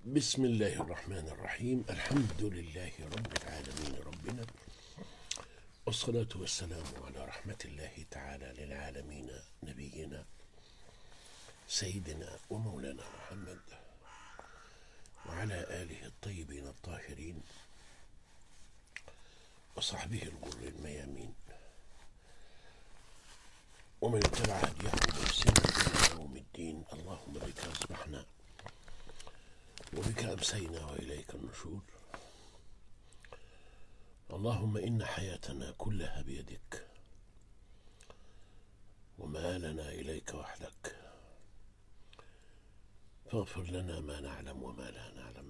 بسم الله الرحمن الرحيم الحمد لله رب العالمين ربنا والصلاة والسلام على رحمة الله تعالى للعالمين نبينا سيدنا ومولانا محمد وعلى آله الطيبين الطاهرين وصحبه الغر الميامين ومن اتبع هديه بإحسان إلى يوم الدين اللهم بك أصبحنا وبك أمسينا وإليك النشور اللهم إن حياتنا كلها بيدك ومآلنا إليك وحدك فاغفر لنا ما نعلم وما لا نعلم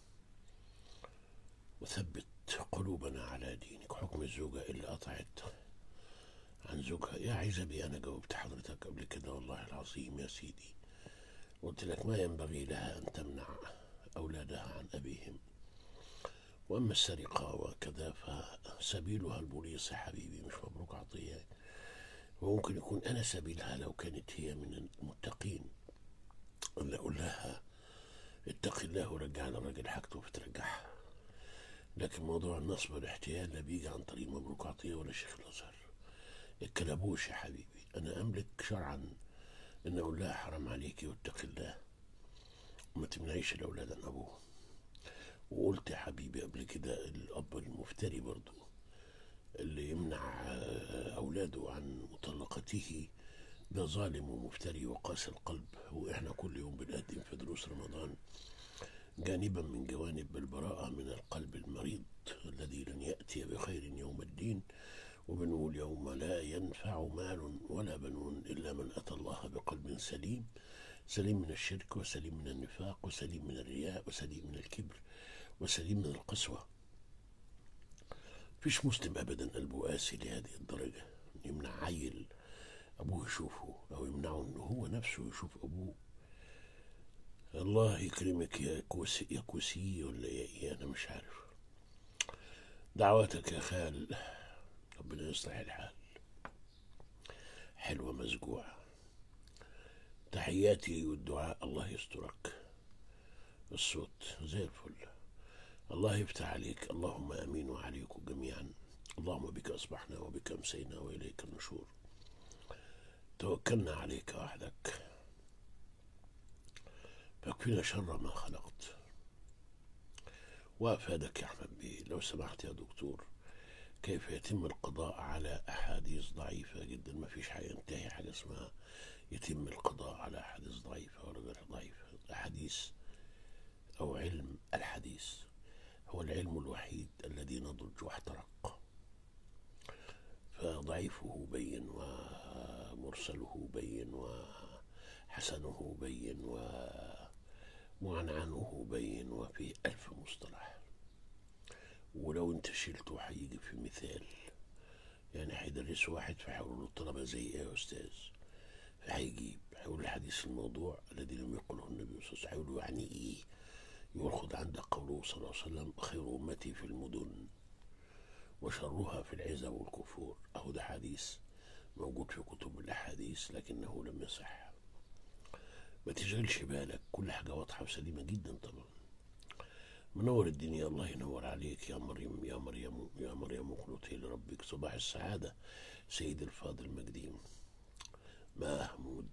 وثبت قلوبنا على دينك حكم الزوجة اللي قطعت عن زوجها يا عزبي أنا جاوبت حضرتك قبل كده والله العظيم يا سيدي قلت لك ما ينبغي لها أن تمنع أولادها عن أبيهم وأما السرقة وكذا فسبيلها البوليس يا حبيبي مش مبروك عطية وممكن يكون أنا سبيلها لو كانت هي من المتقين اللي أقول لها اتق الله ورجعنا الراجل حاجته بترجعها لكن موضوع النصب والاحتيال لا بيجي عن طريق مبروك عطية ولا شيخ الأزهر الكلبوش يا حبيبي أنا أملك شرعا إن أقول لها حرام عليكي واتق الله وما تمنعيش الأولاد عن أبوه وقلت يا حبيبي قبل كده الأب المفتري برضو اللي يمنع أولاده عن مطلقته ده ظالم ومفتري وقاسي القلب وإحنا كل يوم بنقدم في دروس رمضان جانبا من جوانب البراءة من القلب المريض الذي لن يأتي بخير يوم الدين وبنقول يوم لا ينفع مال ولا بنون إلا من أتى الله بقلب سليم سليم من الشرك وسليم من النفاق وسليم من الرياء وسليم من الكبر وسليم من القسوة فيش مسلم أبدا قلبه قاسي لهذه الدرجة يمنع عيل أبوه يشوفه أو يمنعه أنه هو نفسه يشوف أبوه الله يكرمك يا كوسي يا كوسي ولا يا إيه أنا مش عارف دعواتك يا خال ربنا يصلح الحال حلوة مسجوعة تحياتي والدعاء الله يسترك الصوت زي الفل الله يفتح عليك اللهم امين وعليكم جميعا اللهم بك اصبحنا وبك امسينا واليك النشور توكلنا عليك وحدك فاكفنا شر ما خلقت وافادك يا احمد بيه لو سمحت يا دكتور كيف يتم القضاء على احاديث ضعيفه جدا ما فيش هينتهي حاجه اسمها يتم القضاء على أحاديث ضعيفة ولا غير ضعيفة الأحاديث أو علم الحديث هو العلم الوحيد الذي نضج واحترق فضعيفه بين ومرسله بين وحسنه بين ومعنعنه بين وفي ألف مصطلح ولو انت شلته هيجي في مثال يعني هيدرس واحد فيحاولوا له الطلبة زي ايه يا أستاذ هيجيب هيقول الحديث الموضوع الذي لم يقله النبي صلى الله عليه وسلم هيقول يعني ايه يقول خد عندك قوله صلى الله عليه وسلم خير امتي في المدن وشرها في العزة والكفور اهو ده حديث موجود في كتب الاحاديث لكنه لم يصح ما تشغلش بالك كل حاجة واضحة وسليمة جدا طبعا منور الدنيا الله ينور عليك يا مريم يا مريم يا مريم اقنتي لربك صباح السعادة سيد الفاضل مجديم محمود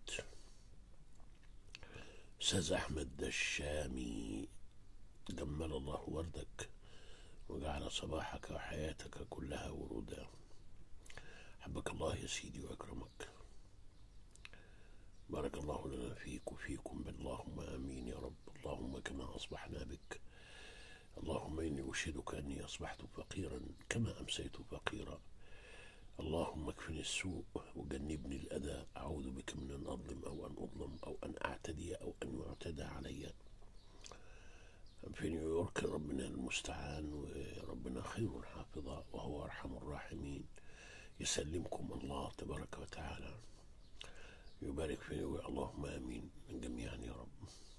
أستاذ أحمد الشامي جمل الله وردك وجعل صباحك وحياتك كلها ورودا حبك الله يا سيدي وأكرمك بارك الله لنا فيك وفيكم اللهم آمين يا رب اللهم كما أصبحنا بك اللهم إني أشهدك أني أصبحت فقيرا كما أمسيت فقيرا اللهم اكفني السوء وجنبني الأذى أعوذ بك من أن أظلم أو أن أظلم أو أن أعتدي أو أن يعتدى علي في نيويورك ربنا المستعان وربنا خير حافظا وهو أرحم الراحمين يسلمكم الله تبارك وتعالى يبارك في نيويورك اللهم آمين جميعا يا رب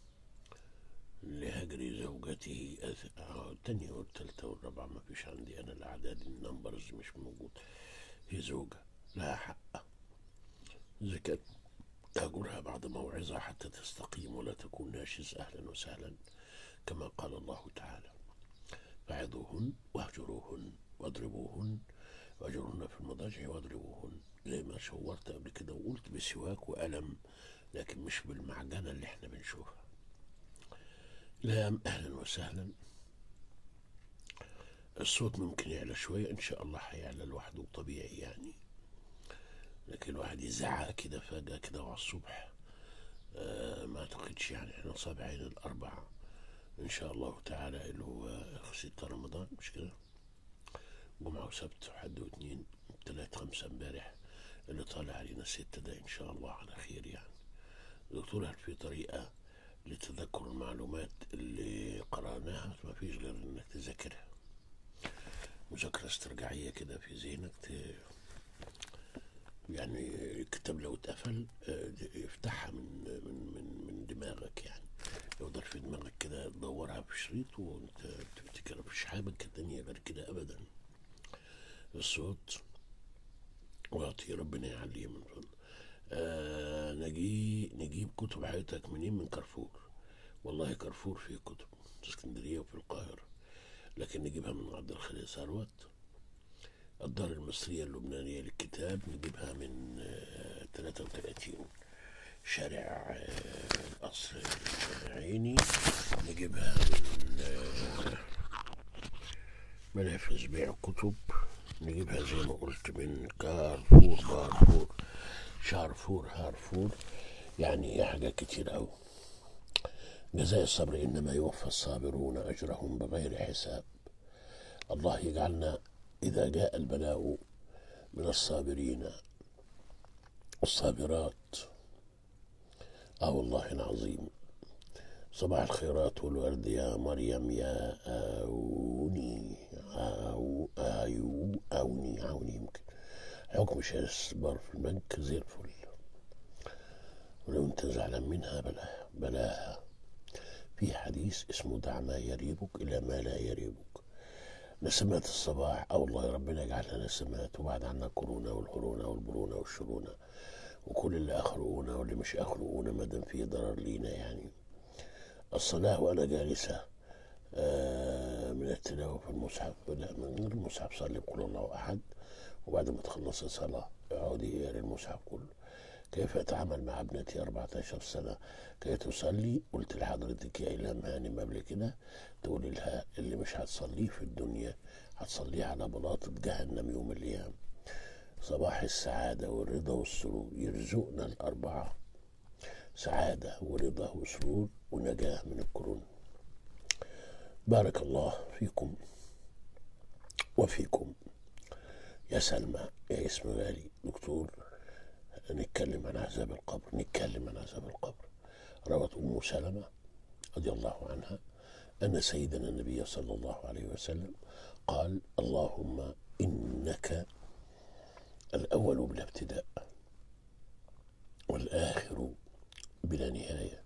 لهجر زوجته أث... التانية والتالتة والرابعة ما فيش عندي أنا الأعداد النمبرز مش موجود هي زوجة لها حق إذا كان أقولها بعد موعظة حتى تستقيم ولا تكون ناشز أهلا وسهلا كما قال الله تعالى فعظوهن واهجروهن واضربوهن واهجروهن في المضاجع واضربوهن زي ما شورت قبل كده وقلت بسواك وقلم لكن مش بالمعجنة اللي احنا بنشوفها لا أهلا وسهلا الصوت ممكن يعلى شوية إن شاء الله هيعلى لوحده طبيعي يعني لكن الواحد يزعق كده فجأة كده وعلى الصبح آه ما أعتقدش يعني إحنا صابعين الأربعة إن شاء الله تعالى اللي هو ستة رمضان مش كده جمعة وسبت وحد واثنين تلات خمسة امبارح اللي طالع علينا ستة ده إن شاء الله على خير يعني دكتور هل في طريقة لتذكر المعلومات اللي قرأناها ما فيش غير إنك تذاكرها مذاكرة استرجاعية كده في ذهنك ت... يعني الكتاب لو اتقفل آه، افتحها من من من من دماغك يعني يفضل في دماغك كده تدورها في شريط وانت بتفتكرها مفيش حاجة تانية غير كده أبدا الصوت واعطي ربنا يعليه من فضل آه نجي نجيب كتب حياتك منين من كارفور والله كارفور فيه كتب في اسكندرية وفي القاهرة لكن نجيبها من عبد الخالق ثروت الدار المصرية اللبنانية للكتاب نجيبها من آه 33 شارع آه القصر العيني نجيبها من آه منافذ بيع كتب نجيبها زي ما قلت من كارفور بارفور شارفور هارفور يعني حاجات كتير أوي جزاء الصبر إنما يوفى الصابرون أجرهم بغير حساب الله يجعلنا إذا جاء البلاء من الصابرين الصابرات آه والله العظيم صباح الخيرات والورد يا مريم يا آوني آو آيو آوني عوني يمكن حكم شهادة الاستثمار في البنك زي الفل ولو انت زعلان منها بلاها بلاها في حديث اسمه دع ما يريبك إلى ما لا يريبك نسمات الصباح أو الله ربنا يجعلها نسمات وبعد عنا كورونا والهرونا والبرونا والشرونا وكل اللي أخرؤونا واللي مش أخرؤونا ما دام فيه ضرر لينا يعني الصلاة وأنا جالسة آه من التلاوة في المصحف لا من غير المصحف صلي بقول الله أحد وبعد ما تخلص الصلاة اقعدي اقري المصحف كله كيف أتعامل مع ابنتي 14 سنة كي تصلي قلت لحضرتك يا إلهام هانم قبل كده تقولي لها اللي مش هتصليه في الدنيا هتصليه على بلاطة جهنم يوم القيامة صباح السعادة والرضا والسرور يرزقنا الأربعة سعادة ورضا وسرور ونجاة من الكورونا بارك الله فيكم وفيكم يا سلمى يا اسم غالي دكتور نتكلم عن عذاب القبر نتكلم عن عذاب القبر روت أم سلمة رضي الله عنها أن سيدنا النبي صلى الله عليه وسلم قال اللهم إنك الأول بلا ابتداء والآخر بلا نهاية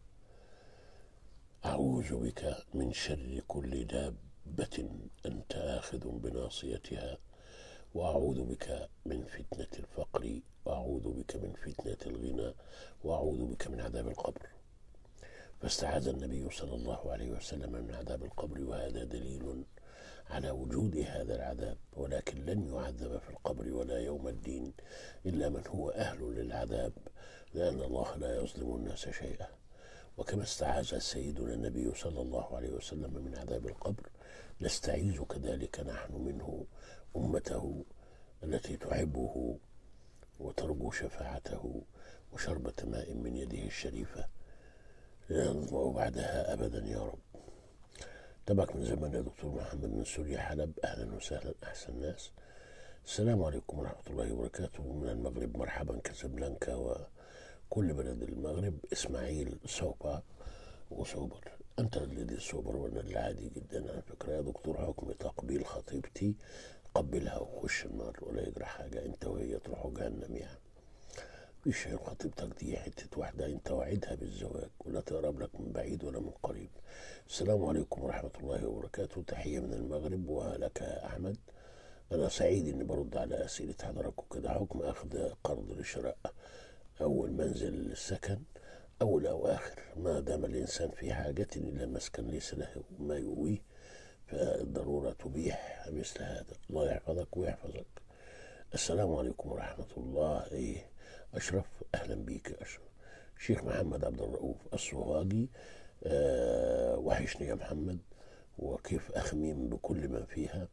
أعوذ بك من شر كل دابة أنت آخذ بناصيتها وأعوذ بك من فتنة الفقر وأعوذ بك من فتنة الغنى وأعوذ بك من عذاب القبر فاستعاذ النبي صلى الله عليه وسلم من عذاب القبر وهذا دليل على وجود هذا العذاب ولكن لن يعذب في القبر ولا يوم الدين إلا من هو أهل للعذاب لأن الله لا يظلم الناس شيئا وكما استعاذ سيدنا النبي صلى الله عليه وسلم من عذاب القبر نستعيذ كذلك نحن منه أمته التي تحبه وترجو شفاعته وشربة ماء من يده الشريفة لا نظمأ بعدها أبدا يا رب تبعك من زمان يا دكتور محمد من سوريا حلب أهلا وسهلا أحسن الناس السلام عليكم ورحمة الله وبركاته من المغرب مرحبا كازابلانكا وكل بلد المغرب إسماعيل صوبا وصوبر أنت الذي صوبر وأنا العادي جدا على فكرة يا دكتور حكم تقبيل خطيبتي قبلها وخش النار ولا يجرى حاجة أنت وهي تروحوا جهنم يعني مفيش خطيبتك دي حتة واحدة أنت وعدها بالزواج ولا تقرب لك من بعيد ولا من قريب السلام عليكم ورحمة الله وبركاته تحية من المغرب ولك يا أحمد أنا سعيد إني برد على أسئلة حضراتكم كده حكم أخذ قرض لشراء أول منزل للسكن أول أو آخر ما دام الإنسان في حاجة إلى مسكن ليس له ما يؤويه فالضرورة تبيح مثل هذا الله يحفظك ويحفظك السلام عليكم ورحمة الله إيه أشرف أهلا بيك يا أشرف شيخ محمد عبد الرؤوف الصهاجي أه وحشني يا محمد وكيف أخميم بكل ما فيها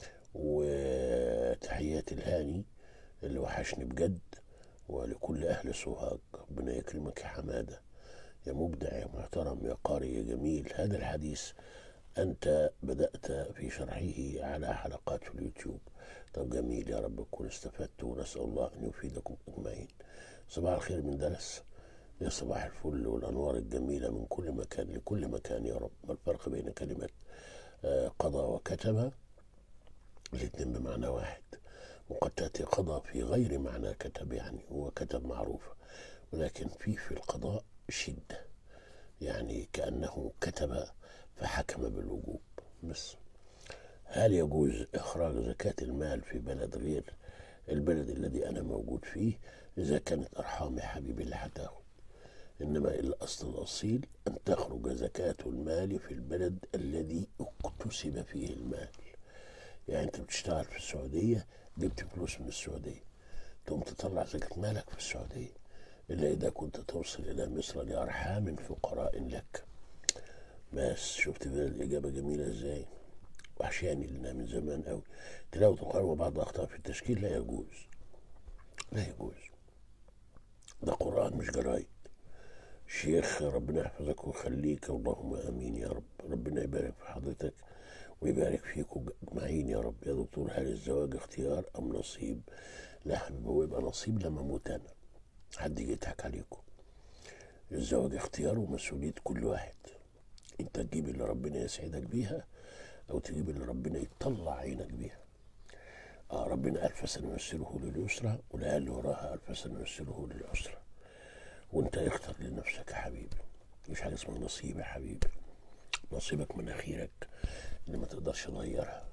وتحياتي الهاني اللي وحشني بجد ولكل أهل سوهاج ربنا يكرمك يا حمادة يا مبدع يا محترم يا قارئ يا جميل هذا الحديث أنت بدأت في شرحه على حلقات في اليوتيوب طب جميل يا رب تكون استفدت ونسأل الله أن يفيدكم أجمعين صباح الخير من درس يا صباح الفل والأنوار الجميلة من كل مكان لكل مكان يا رب ما الفرق بين كلمة قضى وكتب الاثنين بمعنى واحد وقد تأتي قضى في غير معنى كتب يعني هو كتب معروف ولكن في في القضاء شدة يعني كأنه كتب فحكم بالوجوب بس هل يجوز إخراج زكاة المال في بلد غير البلد الذي أنا موجود فيه إذا كانت أرحامي حبيبي اللي هتاخد إنما الأصل الأصيل أن تخرج زكاة المال في البلد الذي اكتسب فيه المال يعني أنت بتشتغل في السعودية جبت فلوس من السعودية تقوم تطلع زكاة مالك في السعودية إلا إذا كنت توصل إلى مصر لأرحام فقراء لك بس شفت بقى الإجابة جميلة إزاي وحشاني لنا من زمان قوي تلاوة القرآن وبعض أخطاء في التشكيل لا يجوز لا يجوز ده قرآن مش جرايد شيخ ربنا يحفظك ويخليك اللهم امين يا رب ربنا يبارك في حضرتك ويبارك فيكم اجمعين يا رب يا دكتور هل الزواج اختيار ام نصيب لا حبيبي هو يبقى نصيب لما اموت انا حد يجي يضحك عليكم الزواج اختيار ومسؤوليه كل واحد انت تجيب اللي ربنا يسعدك بيها او تجيب اللي ربنا يطلع عينك بيها آه ربنا ألف سنة يسره لليسرى ولا اللي وراها ألف سنة يسره للعسرى وانت اختر لنفسك يا حبيبي مش حاجه اسمها نصيب يا حبيبي نصيبك مناخيرك اللي ما تقدرش تغيرها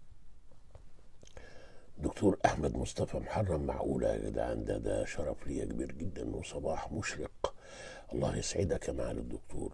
دكتور احمد مصطفى محرم معقوله يا جدعان ده ده شرف ليا كبير جدا وصباح مشرق الله يسعدك يا معالي الدكتور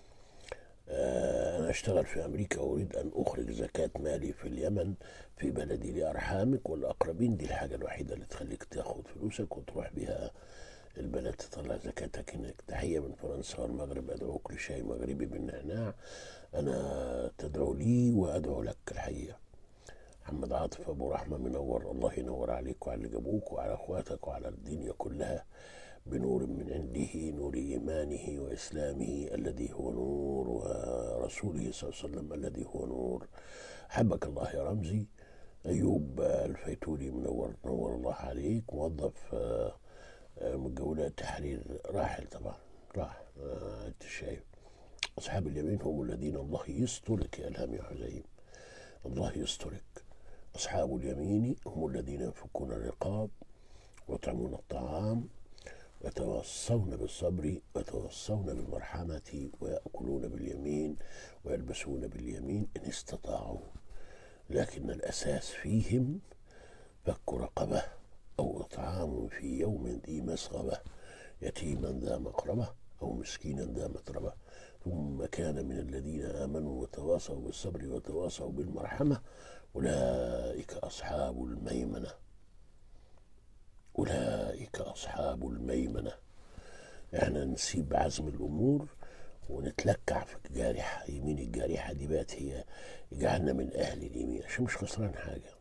آه انا اشتغل في امريكا واريد ان اخرج زكاه مالي في اليمن في بلدي لارحامك والاقربين دي الحاجه الوحيده اللي تخليك تاخد فلوسك وتروح بيها البلد تطلع زكاتك هناك تحية من فرنسا والمغرب أدعوك لشاي مغربي بالنعناع أنا تدعو لي وأدعو لك الحقيقة محمد عاطف أبو رحمة منور الله ينور عليك وعلى اللي جابوك وعلى أخواتك وعلى الدنيا كلها بنور من عنده نور إيمانه وإسلامه الذي هو نور ورسوله صلى الله عليه وسلم الذي هو نور حبك الله يا رمزي أيوب الفيتوري منور نور الله عليك موظف من جولات التحرير راحل طبعا راح انت شايف اصحاب اليمين هم الذين الله يسترك يا الهام يا حزين الله يسترك اصحاب اليمين هم الذين يفكون الرقاب ويطعمون الطعام ويتوصون بالصبر ويتوصون بالمرحمة ويأكلون باليمين ويلبسون باليمين إن استطاعوا لكن الأساس فيهم فك رقبة أو إطعام في يوم ذي مسغبة يتيما ذا مقربة أو مسكينا ذا متربة ثم كان من الذين آمنوا وتواصوا بالصبر وتواصوا بالمرحمة أولئك أصحاب الميمنة أولئك أصحاب الميمنة احنا نسيب عزم الأمور ونتلكع في الجارحة يمين الجارحة دي بقت هي جعلنا من أهل اليمين عشان مش خسران حاجة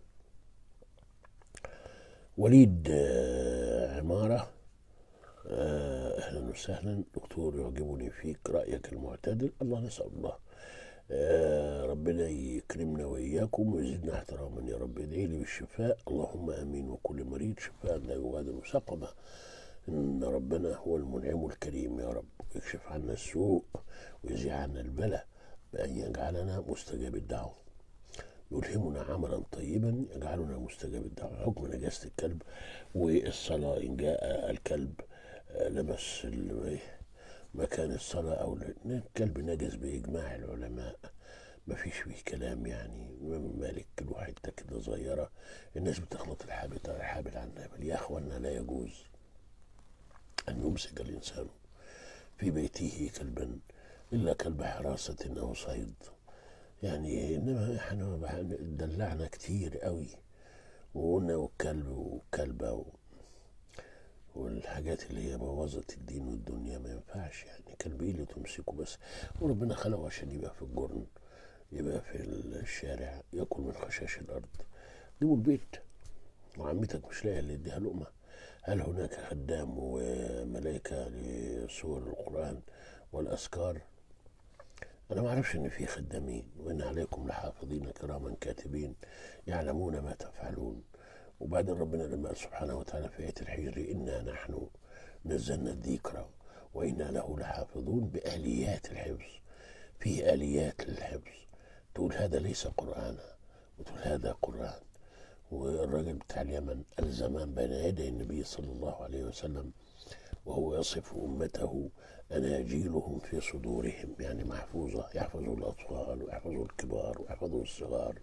وليد عمارة أهلا وسهلا دكتور يعجبني فيك رأيك المعتدل الله نسأل الله ربنا يكرمنا وإياكم ويزيدنا احتراما يا رب ادعي لي بالشفاء اللهم آمين وكل مريض شفاء لا يغادر سقما إن ربنا هو المنعم الكريم يا رب ويكشف عنا السوء ويزيع عنا البلاء بأن يجعلنا مستجاب الدعوة يلهمنا عملا طيبا يجعلنا مستجاب الدعوة حكم نجاسة الكلب والصلاة إن جاء الكلب لمس مكان الصلاة أو الكلب نجس بإجماع العلماء ما فيش فيه كلام يعني الإمام مالك له حتة كده صغيرة الناس بتخلط الحابل الحابل عن النابل يا أخوانا لا يجوز أن يمسك الإنسان في بيته كلبا إلا كلب حراسة أو صيد يعني إنما إحنا دلعنا كتير قوي وقلنا والكلب وكلبة و... والحاجات اللي هي بوظت الدين والدنيا ما ينفعش يعني كلب ايه اللي تمسكه بس وربنا خلقه عشان يبقى في الجرن يبقى في الشارع ياكل من خشاش الارض دي البيت وعمتك مش لاقيه اللي يديها لقمه هل هناك خدام وملائكه لسور القران والاذكار انا ما اعرفش ان في خدامين وان عليكم لحافظين كراما كاتبين يعلمون ما تفعلون وبعدين ربنا لما قال سبحانه وتعالى في آية الحجر إنا نحن نزلنا الذكر وإنا له لحافظون بآليات الحفظ في آليات للحفظ تقول هذا ليس قرآنا وتقول هذا قرآن والراجل بتاع اليمن الزمان بين يدي النبي صلى الله عليه وسلم وهو يصف أمته أناجيلهم في صدورهم يعني محفوظة يحفظوا الأطفال ويحفظوا الكبار ويحفظوا الصغار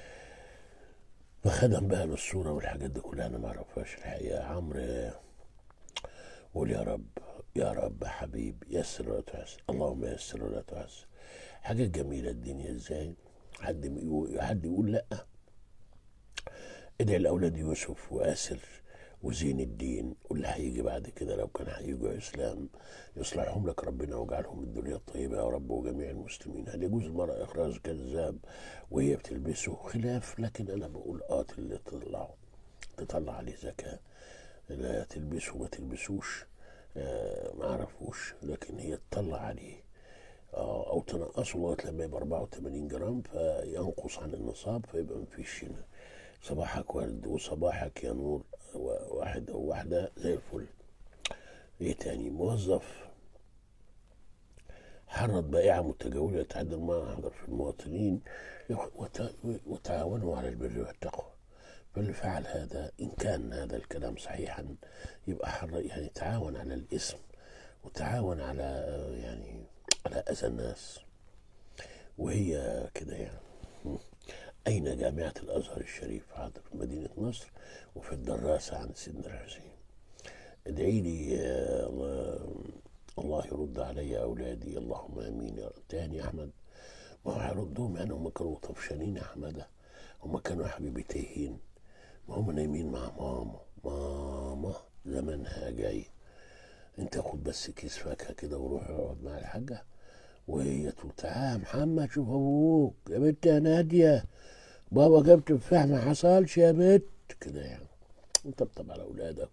فخدم بقى الصورة والحاجات دي كلها أنا ما أعرفهاش الحقيقة عمرو قول يا رب يا رب حبيب يسر ولا تعسر اللهم يسر ولا تعسر حاجات جميلة الدنيا ازاي حد يقول حد يقول لأ ادعي الأولاد يوسف وآسر وزين الدين واللي هيجي بعد كده لو كان هيجوا اسلام يصلحهم لك ربنا ويجعلهم الدنيا الطيبه يا رب وجميع المسلمين هل يجوز المراه اخراج كذاب وهي بتلبسه خلاف لكن انا بقول اه اللي تطلعه تطلع عليه زكاه لا تلبسه ما تلبسوش آه ما عرفوش لكن هي تطلع عليه آه او تنقصه لغايه لما يبقى 84 جرام فينقص عن النصاب فيبقى مفيش هنا صباحك ورد وصباحك يا نور واحد او واحدة زي الفل ايه تاني موظف حرض بائعة متجولة يتعدى المعهد في المواطنين وتعاونوا على البر والتقوى فاللي فعل هذا إن كان هذا الكلام صحيحا يبقى حر يعني تعاون على الاسم وتعاون على يعني على أذى الناس وهي كده يعني أين جامعة الأزهر الشريف حاضر في مدينة نصر وفي الدراسة عن سيدنا الحسين ادعي لي الله يرد علي أولادي اللهم آمين يا رب تاني أحمد ما هو هيردهم يعني هم كانوا طفشانين يا حمادة هم كانوا يا حبيبي تايهين ما هم نايمين مع ماما ماما زمانها جاي انت خد بس كيس فاكهة كده وروح اقعد مع الحاجة وهي تقول تعال محمد شوف ابوك يا بنت يا ناديه بابا جاب تفاح ما حصلش يا بنت كده يعني وطبطب على اولادك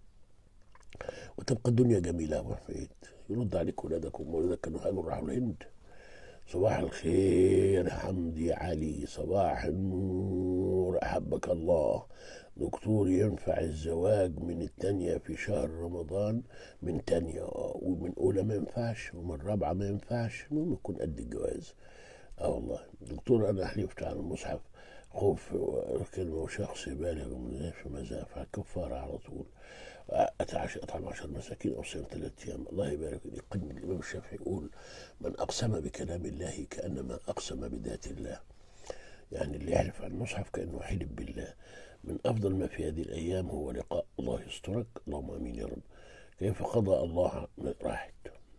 وتبقى الدنيا جميله يا ابو حميد يرد عليك اولادك وولادك كانوا هاجروا راحوا الهند صباح الخير حمدي علي صباح النور احبك الله دكتور ينفع الزواج من التانية في شهر رمضان من تانية ومن أولى ما ينفعش ومن رابعة ما ينفعش المهم يكون قد الجواز اه والله دكتور أنا حلفت على المصحف خوف كلمة شخص بالغ من في مزاف كفارة على طول أتعشى أطعم عشر مساكين أو صيام ثلاثة أيام الله يبارك لي قدم الإمام الشافعي يقول من أقسم بكلام الله كأنما أقسم بذات الله يعني اللي يحلف على المصحف كأنه حلف بالله من أفضل ما في هذه الأيام هو لقاء الله يسترك اللهم أمين يا رب كيف قضى الله راحت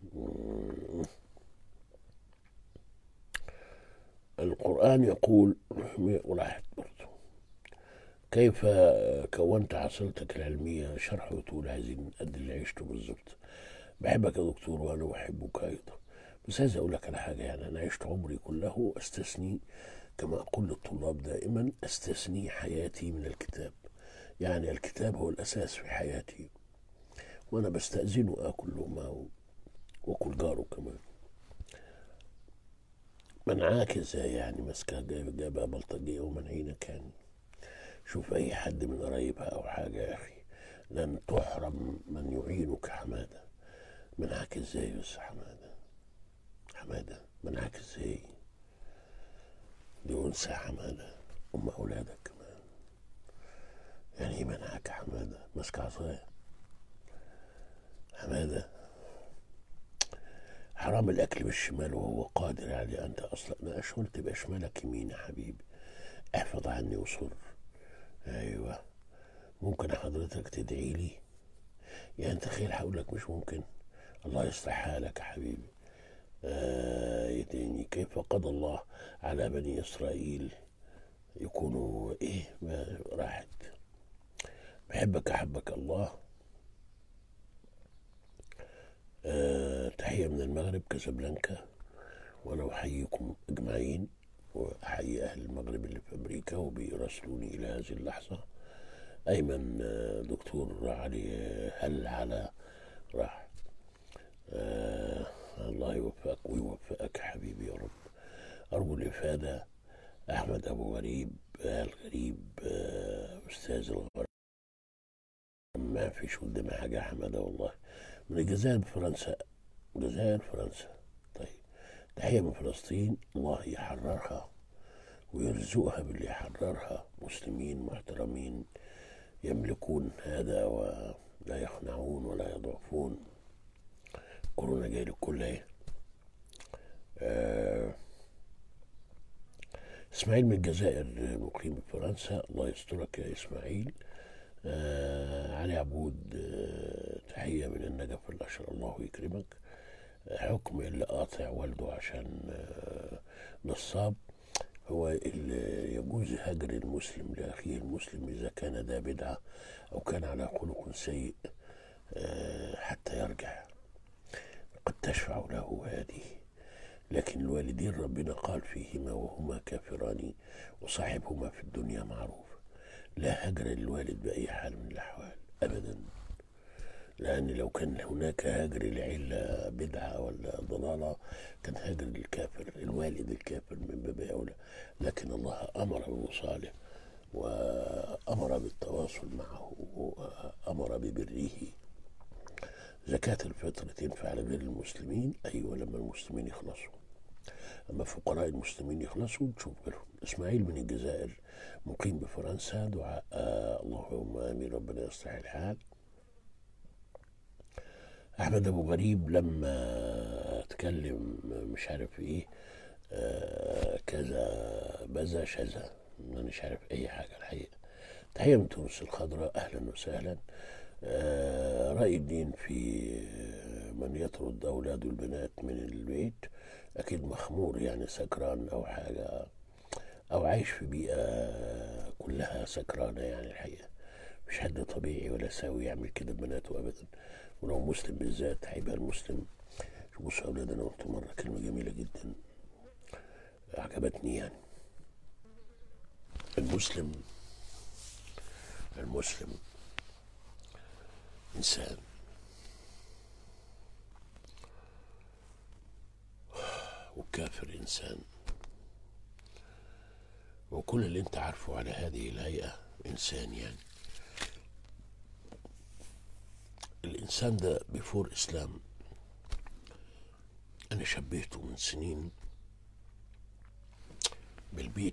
القرآن يقول وراحت برضه كيف كونت حصيلتك العلمية شرح وتقول عايزين قد اللي عشته بالظبط بحبك يا دكتور وأنا أحبك أيضا بس عايز أقول لك على حاجة يعني أنا عشت عمري كله أستثني كما أقول للطلاب دائما أستثني حياتي من الكتاب يعني الكتاب هو الأساس في حياتي وأنا بستأذنه آكل لقمة وأكل جاره كمان منعاكسة يعني ماسكة جابها بلطجية ومنعينك يعني شوف أي حد من قرايبها أو حاجة يا أخي لن تحرم من يعينك حمادة منعك ازاي بس حمادة حمادة منعك ازاي دي أنثى حمادة أم أولادك كمان يعني إيه منعك حمادة ماسكة عصاية حمادة حرام الاكل بالشمال وهو قادر عليه انت اصلا انا اشغل تبقى شمالك يمين يا حبيبي احفظ عني وصر ايوه ممكن حضرتك تدعي لي يعني تخيل هقول لك مش ممكن الله يصلح حالك يا حبيبي آه يديني كيف قضى الله على بني إسرائيل يكونوا إيه ما راحت بحبك أحبك الله آه تحية من المغرب كازابلانكا وأنا أحييكم أجمعين وأحيي أهل المغرب اللي في أمريكا وبيراسلوني إلى هذه اللحظة أيمن آه، دكتور علي هل على راح آه الله يوفقك ويوفقك حبيبي يا رب أرجو الإفادة أحمد أبو غريب آه الغريب آه أستاذ الغرب ما فيش قدامي حاجة حمادة والله من الجزائر بفرنسا الجزائر فرنسا طيب تحية من فلسطين الله يحررها ويرزقها باللي يحررها مسلمين محترمين يملكون هذا ولا يخنعون ولا يضعفون كورونا جاي للكل اهي آه اسماعيل من الجزائر مقيم بفرنسا الله يسترك يا اسماعيل آه علي عبود آه تحية من النجف الأشهر الله يكرمك آه حكم اللي قاطع والده عشان آه نصاب هو اللي يجوز هجر المسلم لأخيه المسلم إذا كان ذا بدعة أو كان على خلق سيء آه حتى يرجع قد تشفع له هذه لكن الوالدين ربنا قال فيهما وهما كافران وصاحبهما في الدنيا معروف لا هجر للوالد بأي حال من الأحوال أبدا لأن لو كان هناك هجر لعلة بدعة ولا ضلالة كان هجر للكافر الوالد الكافر من باب أولى لكن الله أمر بوصاله وأمر بالتواصل معه وأمر ببره زكاة الفطر تنفع لغير المسلمين أيوة لما المسلمين يخلصوا أما فقراء المسلمين يخلصوا تشوف غيرهم إسماعيل من الجزائر مقيم بفرنسا دعاء آه اللهم آمين ربنا يصلح الحال أحمد أبو غريب لما اتكلم مش عارف إيه آه كذا بذا شذا مش عارف أي حاجة الحقيقة تحية من تونس الخضراء أهلا وسهلا آه رأي الدين في من يطرد أولاده البنات من البيت أكيد مخمور يعني سكران أو حاجة أو عايش في بيئة كلها سكرانة يعني الحقيقة مش حد طبيعي ولا سوي يعمل كده ببناته أبدا ولو مسلم بالذات هيبقى المسلم بص يا أولاد أنا قلت مرة كلمة جميلة جدا عجبتني يعني المسلم المسلم إنسان والكافر إنسان وكل اللي انت عارفه على هذه الهيئة إنسان يعني الإنسان ده بيفور إسلام أنا شبهته من سنين بالبيت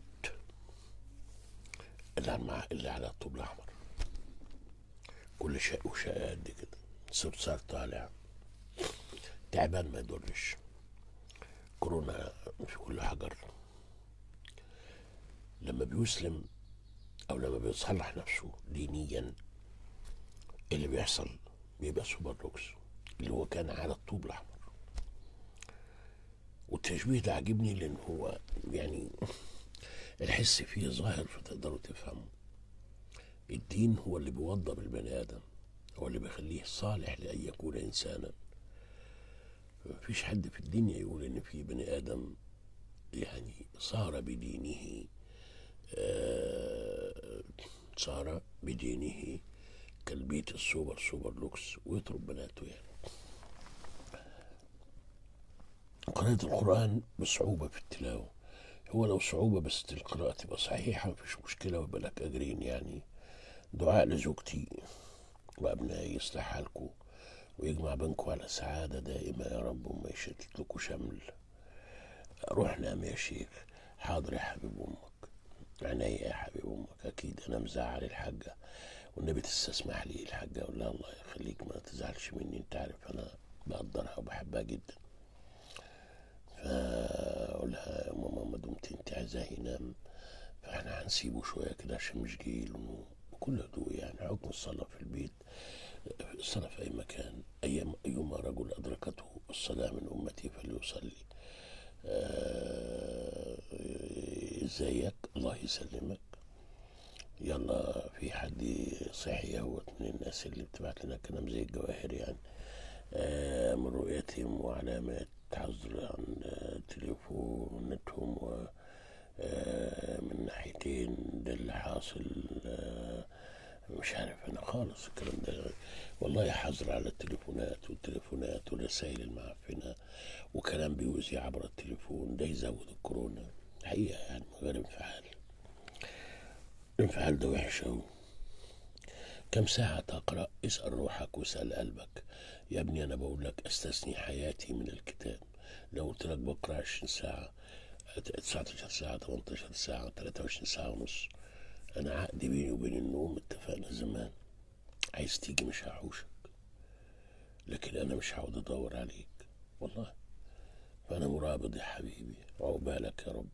اللي على اللي على الطوب الأحمر كل شيء وشيء قد كده صرصار طالع تعبان ما يضرش كورونا في كل حجر لما بيسلم او لما بيصلح نفسه دينيا اللي بيحصل بيبقى سوبر لوكس اللي هو كان على الطوب الاحمر والتشبيه ده عاجبني لان هو يعني الحس فيه ظاهر فتقدروا تفهموا الدين هو اللي بيوضب البني ادم هو اللي بيخليه صالح لان يكون انسانا مفيش حد في الدنيا يقول ان في بني ادم يعني صار بدينه آه صار بدينه كالبيت السوبر سوبر لوكس ويطرب بناته يعني قراءة القرآن بصعوبة في التلاوة هو لو صعوبة بس القراءة تبقى صحيحة مفيش مشكلة ويبقى لك أجرين يعني دعاء لزوجتي وأبنائي يصلح حالكم ويجمع بينكم على سعادة دائمة يا رب وما يشتت لكم شمل روح نام يا شيخ حاضر يا حبيب أمك عينيا يا حبيب أمك أكيد أنا مزعل الحاجة والنبي تستسمح لي الحاجة أقول لها الله يخليك ما تزعلش مني أنت عارف أنا بقدرها وبحبها جدا فأقول لها يا ماما ما دمت أنت عايزاه ينام فاحنا هنسيبه شوية كده عشان مش جايله بكل هدوء يعني حكم الصلاة في البيت صرف أي مكان أي أيما رجل أدركته الصلاة من أمتي فليصلي آه، ازيك الله يسلمك يلا في حد صحي اهوت من الناس اللي بتبعت لنا كلام زي الجواهر يعني آه، من رؤيتهم وعلامات حظر عن آه، تليفوناتهم و آه، من ناحيتين ده اللي حاصل آه، مش عارف انا خالص الكلام ده والله حظر على التليفونات والتليفونات والرسائل المعفنه وكلام بيوزي عبر التليفون ده يزود الكورونا حقيقه يعني من غير انفعال الانفعال ده وحش أوي كم ساعة تقرأ اسأل روحك واسأل قلبك يا ابني أنا بقول لك أستثني حياتي من الكتاب لو قلت لك بقرأ 20 ساعة 19 ساعة 18 ساعة 23 ساعة ونص أنا عقدي بيني وبين النوم اتفقنا زمان عايز تيجي مش هحوشك لكن أنا مش هقعد أدور عليك والله فأنا مرابط يا حبيبي عقبالك يا رب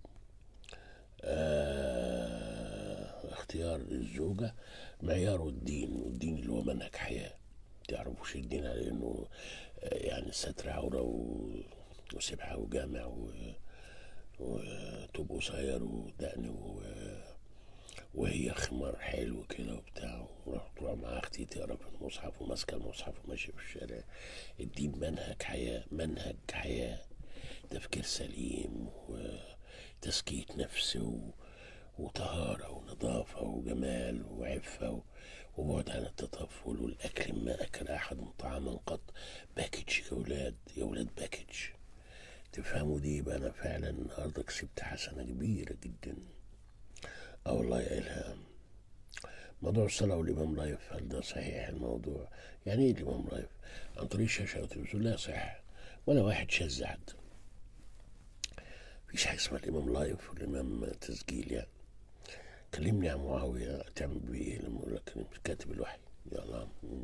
آه اختيار الزوجة معياره الدين والدين اللي هو منهج حياة تعرفوش الدين على انه آه، يعني ستر عورة و... وسبحة وجامع و... وتوب قصير ودقن و... وهي خمار حلو كده وبتاع ورحت تروح مع اختي تقرا في المصحف وماسكه المصحف وماشيه في الشارع الدين منهج حياه منهج حياه تفكير سليم وتزكيه نفس و... وطهاره ونظافه وجمال وعفه و... وبعد عن التطفل والاكل ما اكل احد طعاما قط باكج يا ولاد يا ولاد باكج تفهموا دي يبقى انا فعلا النهارده كسبت حسنه كبيره جدا اه والله يا الهام موضوع الصلاة والإمام لايف هل ده صحيح الموضوع؟ يعني إيه الإمام لايف؟ عن طريق الشاشة أو التلفزيون لا صح ولا واحد شاذ حد مفيش حاجة اسمها الإمام لايف والإمام تسجيل يعني كلمني عن معاوية تعمل بيه إيه لما يقول لك أنا مش كاتب الوحي يا الله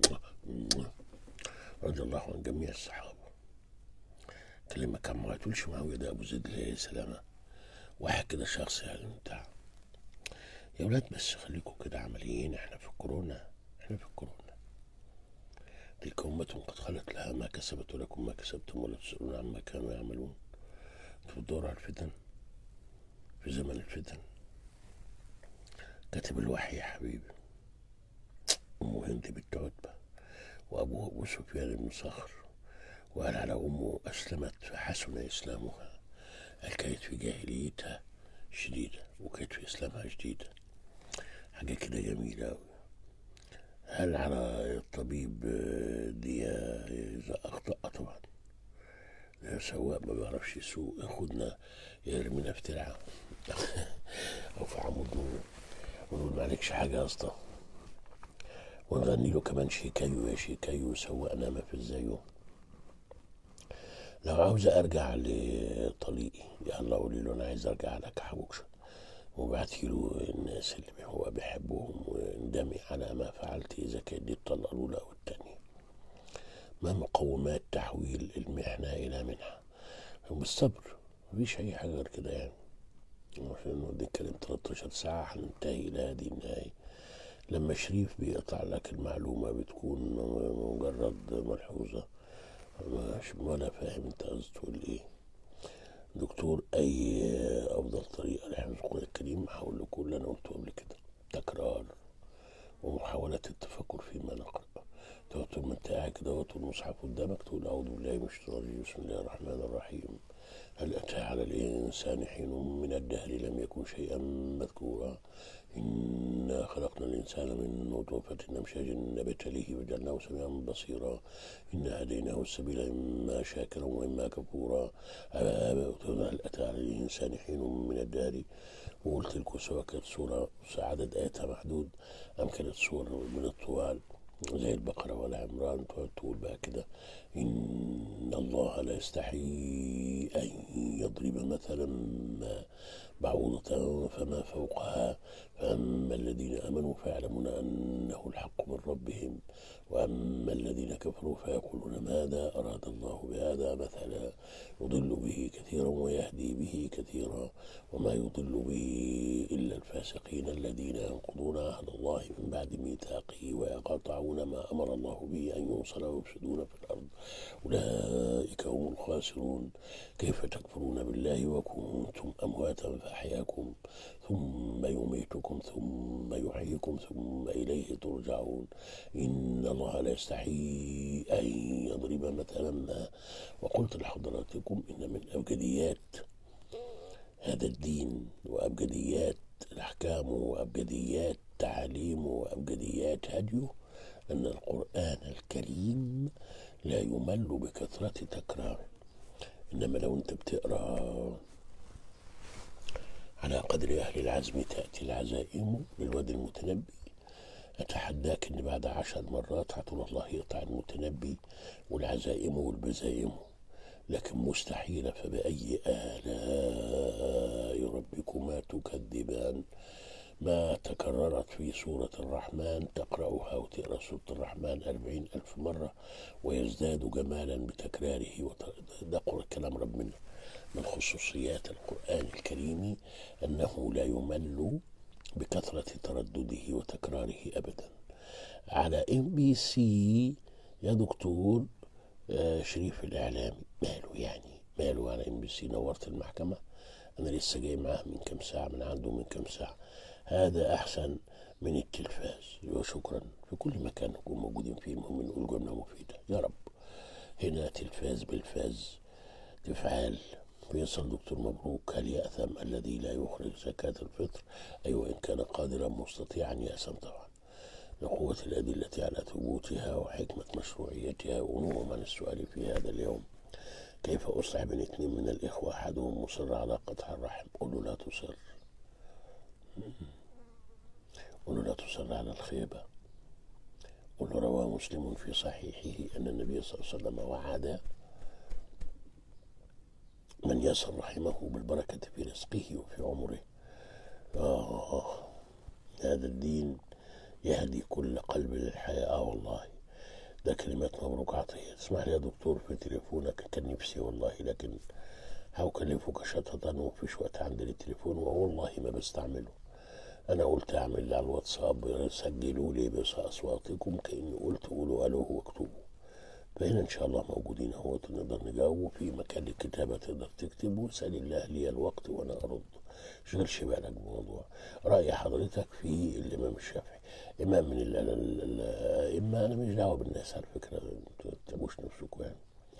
رضي الله عن جميع الصحابة كلمك عن معاوية تقولش معاوية ده أبو زيد عليه سلامة واحد كده شخص يعني بتاع يا ولاد بس خليكم كده عمليين احنا في الكورونا احنا في الكورونا تلك أمة قد خلت لها ما كسبت ولكم ما كسبتم ولا تسألون عما كانوا يعملون انتوا بتدوروا على الفتن في زمن الفتن كاتب الوحي يا حبيبي أمه هند بنت عتبة وأبوه أبو سفيان بن صخر وقال على أمه أسلمت فحسن إسلامها قال كانت في جاهليتها شديدة وكانت في إسلامها شديدة حاجة كده جميلة أوي هل على الطبيب آه، دي إذا أخطأ طبعا ده سواق ما بيعرفش يسوق ياخدنا يرمينا في ترعة أو في عمود نور ونقول معلكش حاجة يا اسطى ونغني له كمان شيكايو يا شيكايو سواقنا ما في زيه لو عاوز ارجع لطليقي يا الله قولي له انا عايز ارجع لك حبوش وبعتي له الناس اللي هو بيحبهم واندمي على ما فعلت اذا كانت دي الطلقه الاولى او الثانيه ما مقومات تحويل المحنه الى منحه بالصبر مفيش اي حاجه غير كده يعني عشان نتكلم 13 ساعه هننتهي الى هذه النهايه لما شريف بيقطع لك المعلومه بتكون مجرد ملحوظه مش ولا فاهم انت قصدي تقول ايه دكتور اي افضل طريقه لحفظ القران الكريم هقول لكم اللي انا قلته قبل كده تكرار ومحاولة التفكر فيما نقرأ تقعد طول ما انت قاعد كده وطول المصحف قدامك تقول أعوذ بالله من الشيطان الرجيم بسم الله الرحمن الرحيم هل أتى على الإنسان حين من الدهر لم يكن شيئا مذكورا إنا خلقنا الإنسان من نطفة أمشاج نبتليه وجعلناه سميعا بصيرا إنا هديناه السبيل إما شاكرا وإما كفورا هل أتى على الإنسان حين من الدهر وقلت لكم سواء كانت سورة عدد آياتها محدود أم كانت سورة من الطوال زي البقرة ولا عمران تقعد تقول بقى كده إن الله لا يستحي أن يضرب مثلا ما بعوضة فما فوقها فأما الذين آمنوا فيعلمون أنه الحق من ربهم وأما الذين كفروا فيقولون ماذا أراد الله بهذا مثلا يضل به كثيرا ويهدي به كثيرا وما يضل به إلا الفاسقين الذين ينقضون عهد الله من بعد ميثاقه ويقطعون ما أمر الله به أن يوصل ويفسدون في الأرض أولئك هم الخاسرون كيف تكفرون بالله وكنتم أمواتا فأحياكم ثم يميتكم ثم يحييكم ثم إليه ترجعون إن الله لا يستحي أن يضرب مثلا ما وقلت لحضراتكم إن من أبجديات هذا الدين وأبجديات الأحكام وأبجديات تعاليمه وأبجديات هديه أن القرآن الكريم لا يمل بكثرة تكراره إنما لو أنت بتقرأ على قدر أهل العزم تأتي العزائم للواد المتنبي أتحداك إن بعد عشر مرات هتقول الله يقطع المتنبي والعزائم والبزائم لكن مستحيل فبأي آلاء ربكما تكذبان ما تكررت في سورة الرحمن تقرأها وتقرأ سورة الرحمن أربعين ألف مرة ويزداد جمالا بتكراره ده كلام ربنا من خصوصيات القرآن الكريم أنه لا يمل بكثرة تردده وتكراره أبدا على ام بي سي يا دكتور آه شريف الإعلامي ماله يعني ماله على ام بي سي نورت المحكمة أنا لسه جاي معاه من كم ساعة من عنده من كم ساعة هذا أحسن من التلفاز وشكرا في كل مكان نكون موجودين فيه المهم نقول جملة مفيدة يا رب هنا تلفاز بالفاز تفعال فيصل دكتور مبروك هل يأثم الذي لا يخرج زكاة الفطر أي أيوة وإن كان قادرا مستطيعا يأثم طبعا لقوة الأدلة على ثبوتها وحكمة مشروعيتها ونوم عن السؤال في هذا اليوم كيف أصلح بين اثنين من الإخوة أحدهم مصر على قطع الرحم قل له لا تصر قل له لا تصر على الخيبة قل له روى مسلم في صحيحه أن النبي صلى الله عليه وسلم وعد من يصل رحمه بالبركة في رزقه وفي عمره آه هذا الدين يهدي كل قلب للحياة آه والله ده كلمات مبروك عطية اسمح لي يا دكتور في تليفونك كان نفسي والله لكن هكلفك شططا ومفيش وقت عندي للتليفون والله ما بستعمله انا قلت اعمل على الواتساب سجلوا لي باصواتكم كاني قلت قولوا الو واكتبوا فهنا ان شاء الله موجودين اهو نقدر نجاوب وفي مكان للكتابه تقدر تكتب واسال الله لي الوقت وانا ارد شغلش بالك بموضوع راي حضرتك في الامام الشافعي امام من الائمه انا مش دعوه بالناس على فكره ما تتعبوش نفسكم يعني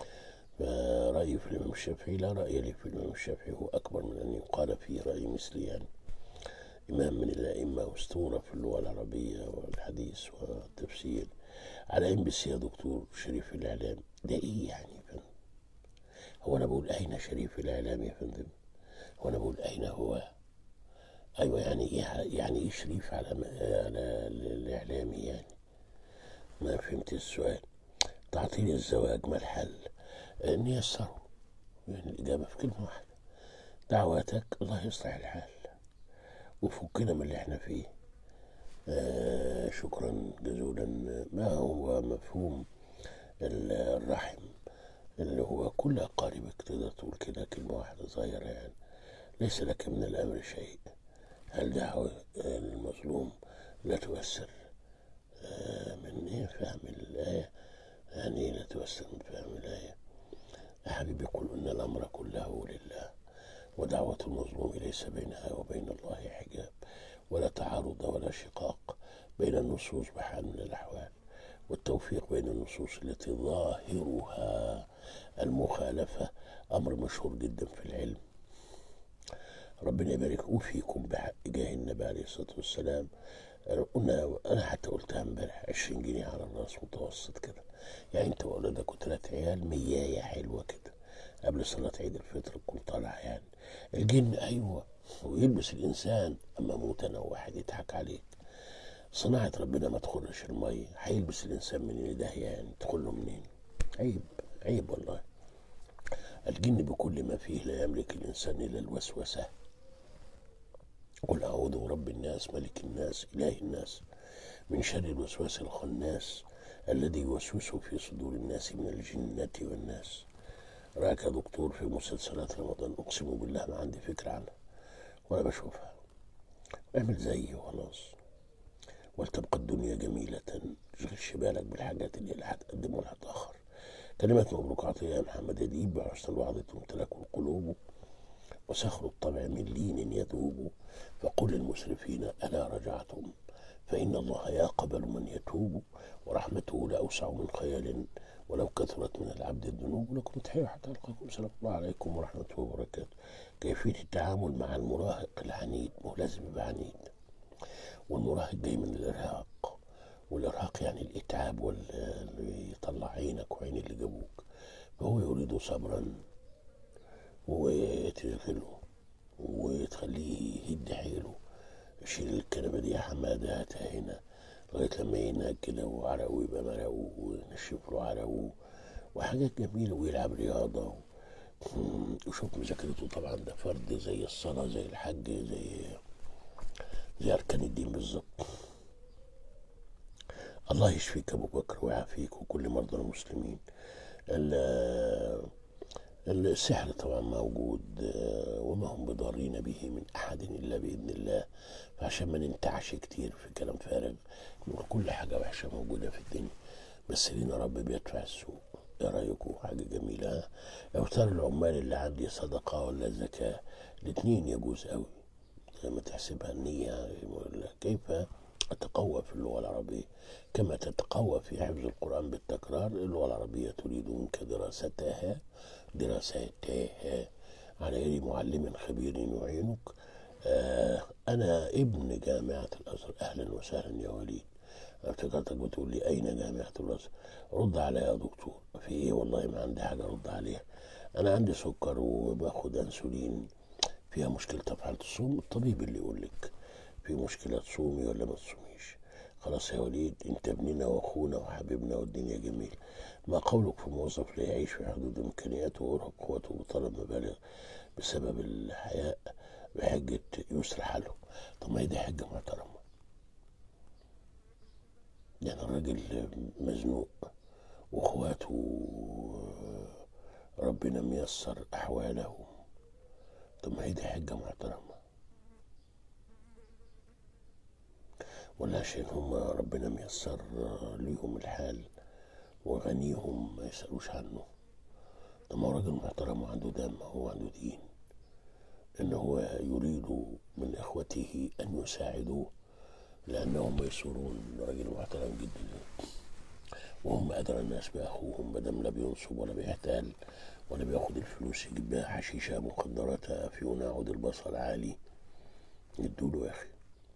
فرأيي في الإمام الشافعي لا رأي لي في الإمام الشافعي هو أكبر من أن يقال فيه رأي مثلي يعني إمام من الأئمة أسطورة في اللغة العربية والحديث والتفسير على ام بي سي يا دكتور شريف الاعلام ده ايه يعني يا فندم هو انا بقول اين شريف الاعلام يا فندم هو انا بقول اين هو ايوه يعني ايه يعني ايه شريف على على الاعلامي يعني ما فهمت السؤال تعطيني الزواج ما الحل نيسره يعني الاجابه في كلمه واحده دعواتك الله يصلح الحال وفكنا من اللي احنا فيه آه شكرا جزولا ما هو مفهوم الرحم اللي هو كل أقاربك تقدر تقول كده كلمة واحدة صغيرة يعني ليس لك من الأمر شيء هل دعوة المظلوم لا تؤثر آه من إيه فهم الآية يعني إيه لا تؤثر من فهم الآية يا حبيبي قل إن الأمر كله لله ودعوة المظلوم ليس بينها وبين الله حجاب ولا تعارض ولا شقاق بين النصوص بحال من الأحوال والتوفيق بين النصوص التي ظاهرها المخالفة أمر مشهور جدا في العلم ربنا يبارك فيكم بحق جاه النبي عليه الصلاة والسلام قلنا أنا حتى قلتها امبارح 20 جنيه على الراس متوسط كده يعني أنت وأولادك وثلاث عيال مياية حلوة كده قبل صلاة عيد الفطر تكون طالعة يعني الجن أيوه ويلبس الإنسان أما موتنا واحد يضحك عليك صناعة ربنا ما تخرش المية هيلبس الإنسان من ده يعني تدخل له منين عيب عيب والله الجن بكل ما فيه لا يملك الإنسان إلا الوسوسة قل أعوذ برب الناس ملك الناس إله الناس من شر الوسواس الخناس الذي يوسوس في صدور الناس من الجنة والناس راك يا دكتور في مسلسلات رمضان أقسم بالله ما عندي فكرة عنها ولا بشوفها اعمل زيي وخلاص ولتبقى الدنيا جميلة تشغلش بالك بالحاجات اللي لا هتقدم ولا هتأخر كلمات مبروك عطية يا محمد يديب بحسن الوعظ تمتلك القلوب وسخر الطبع من لين يذوب فقل للمسرفين ألا رجعتم فإن الله يقبل من يتوب ورحمته لأوسع من خيال ولو كثرت من العبد الذنوب لكم تحية حتى ألقاكم سلام الله عليكم ورحمة الله وبركاته كيفية التعامل مع المراهق العنيد مو لازم يبقى عنيد والمراهق جاي من الإرهاق والإرهاق يعني الإتعاب واللي يطلع عينك وعين اللي جابوك فهو يريد صبرا وتشغله وتخليه يهد حيله شيل الكنبة دي يا حمادة هاتها هنا لغاية لما ينهج كده وعرقه يبقى مرقه ونشف له عرقه وحاجات جميلة ويلعب رياضة وشوف مذاكرته طبعا ده فرد زي الصلاة زي الحج زي زي أركان الدين بالظبط الله يشفيك أبو بكر ويعافيك وكل مرضى المسلمين السحر طبعا موجود وما هم بضارين به من أحد إلا بإذن الله فعشان ما ننتعش كتير في كلام فارغ نقول كل حاجة وحشة موجودة في الدنيا بس لينا رب بيدفع السوء ايه رايكم حاجه جميله اوتار العمال اللي عندي صدقه ولا زكاه الاتنين يجوز قوي لما تحسبها النية كيف أتقوى في اللغة العربية كما تتقوى في حفظ القرآن بالتكرار اللغة العربية تريد منك دراستها دراستها على يد معلم خبير يعينك آه أنا ابن جامعة الأزهر أهلا وسهلا يا وليد افتكرتك بتقول لي أين جامعة الأزهر رد عليا يا دكتور في إيه والله ما عندي حاجة أرد عليها أنا عندي سكر وباخد أنسولين فيها مشكلة تفعل تصوم الطبيب اللي يقول لك في مشكلة تصومي ولا ما تصوميش خلاص يا وليد انت ابننا واخونا وحبيبنا والدنيا جميل ما قولك في موظف لا يعيش في حدود امكانياته ويرهق قوته بطلب مبالغ بسبب الحياء بحجة يسر حاله طب ما هي دي حجة محترمة يعني الراجل مزنوق واخواته ربنا ميسر احوالهم طب ما هي دي حجة محترمة ولا عشان هم ربنا ميسر ليهم الحال وغنيهم ما يسألوش عنه طب ما هو راجل محترم وعنده دم هو عنده دين إن هو يريد من إخوته أن يساعدوه لأنهم ميسورون راجل محترم جدا وهم أدرى الناس بأخوهم مادام لا بينصب ولا بيحتال ولا بياخد الفلوس يجيب بيها حشيشة مخدرات أفيون عود البصر عالي يدوله يا أخي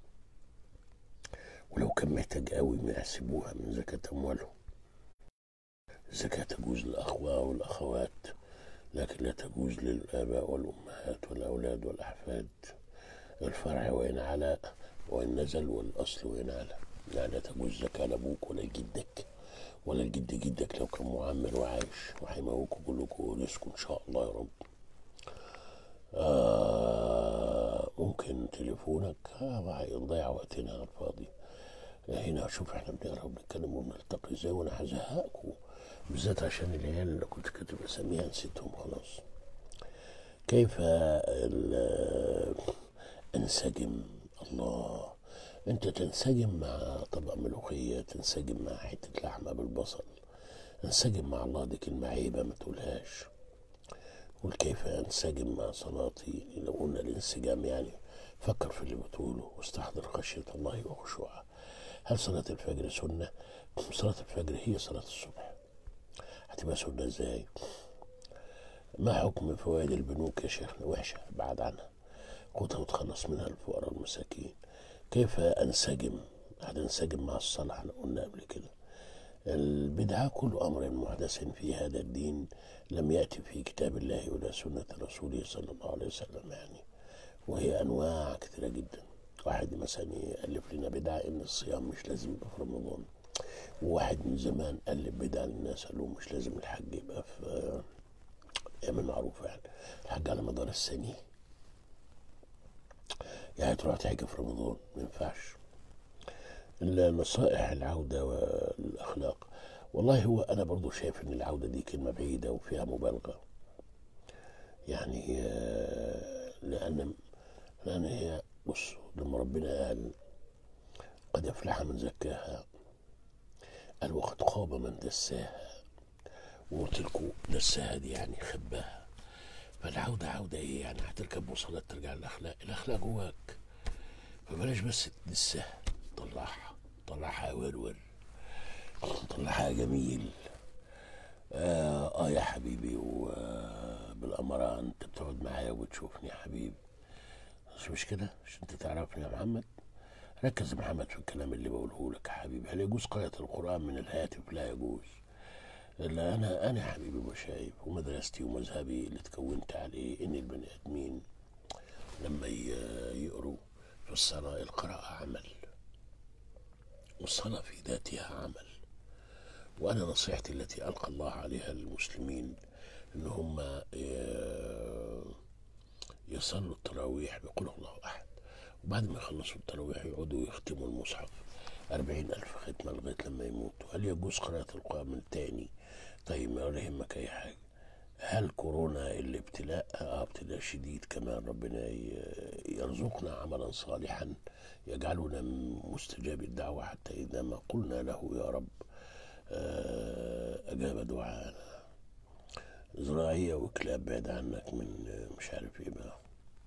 ولو كان محتاج قوي ما يحسبوها من زكاة أموالهم الزكاة تجوز للأخوة والأخوات لكن لا تجوز للآباء والأمهات والأولاد والأحفاد الفرع وإن علا وإن نزل والأصل وإن علا يعني لا تجوز زكاة لأبوك ولا لجدك ولا لجد جدك لو كان معمر وعايش وهيموتكم كلكم ورزقكم إن شاء الله يا رب آه ممكن تليفونك هيضيع وقتنا على الفاضي هنا شوف احنا بنقرا وبنتكلم وبنلتقي ازاي وانا هزهقكم بالذات عشان العيال اللي كنت كاتب اساميها نسيتهم خلاص كيف انسجم الله انت تنسجم مع طبق ملوخية تنسجم مع حتة لحمة بالبصل انسجم مع الله دي كلمة عيبة ما تقولهاش قول كيف انسجم مع صلاتي لو قلنا الانسجام يعني فكر في اللي بتقوله واستحضر خشية الله وخشوعه هل صلاة الفجر سنة؟ صلاة الفجر هي صلاة الصبح هتبقى سنة ازاي؟ ما حكم فوائد البنوك يا شيخنا وحشة بعد عنها خدها وتخلص منها الفقراء والمساكين كيف انسجم هتنسجم مع الصلاة احنا قلنا قبل كده البدعة كل أمر محدث في هذا الدين لم يأتي في كتاب الله ولا سنة رسوله صلى الله عليه وسلم يعني وهي أنواع كثيرة جدا واحد مثلا يألف لنا بدعة إن الصيام مش لازم يبقى في رمضان وواحد من زمان ألف بدعة للناس قال لهم مش لازم الحج يبقى في أيام المعروفة يعني الحج على مدار السنة يعني تروح تحج في رمضان ما ينفعش النصائح العودة والأخلاق والله هو أنا برضو شايف إن العودة دي كلمة بعيدة وفيها مبالغة يعني آه، لأن لأن هي بص لما ربنا قال قد أفلح من زكاها قال وقد خاب من دساها وقلت لكم دساها دي يعني خباها فالعودة عودة إيه يعني هتركب مواصلات ترجع الأخلاق الأخلاق جواك فبلاش بس تدسها طلعها طلعها ورور طلعها جميل آه, اه يا حبيبي وبالأمارة انت بتقعد معايا وبتشوفني يا حبيبي مش مش كده مش انت تعرفني يا محمد ركز يا محمد في الكلام اللي بقوله لك يا حبيبي هل يجوز قراءة القرآن من الهاتف لا يجوز لا انا انا يا حبيبي وشايف ومدرستي ومذهبي اللي اتكونت عليه ان البني ادمين لما ي- يقروا في الصلاة القراءة عمل والصلاة في ذاتها عمل وأنا نصيحتي التي ألقى الله عليها المسلمين إن هم ي- يصلوا التراويح بقول الله أحد وبعد ما يخلصوا التراويح يقعدوا يختموا المصحف أربعين ألف ختمة لغاية لما يموتوا هل يجوز قراءة القرآن من تاني طيب ما ولا يهمك أي حاجة هل كورونا الابتلاء اه ابتلاء شديد كمان ربنا ي- يرزقنا عملا صالحا يجعلنا مستجاب الدعوة حتى إذا ما قلنا له يا رب آه، أجاب دعاءنا زراعية وكلاب بعد عنك من آه، مش عارف ايه بقى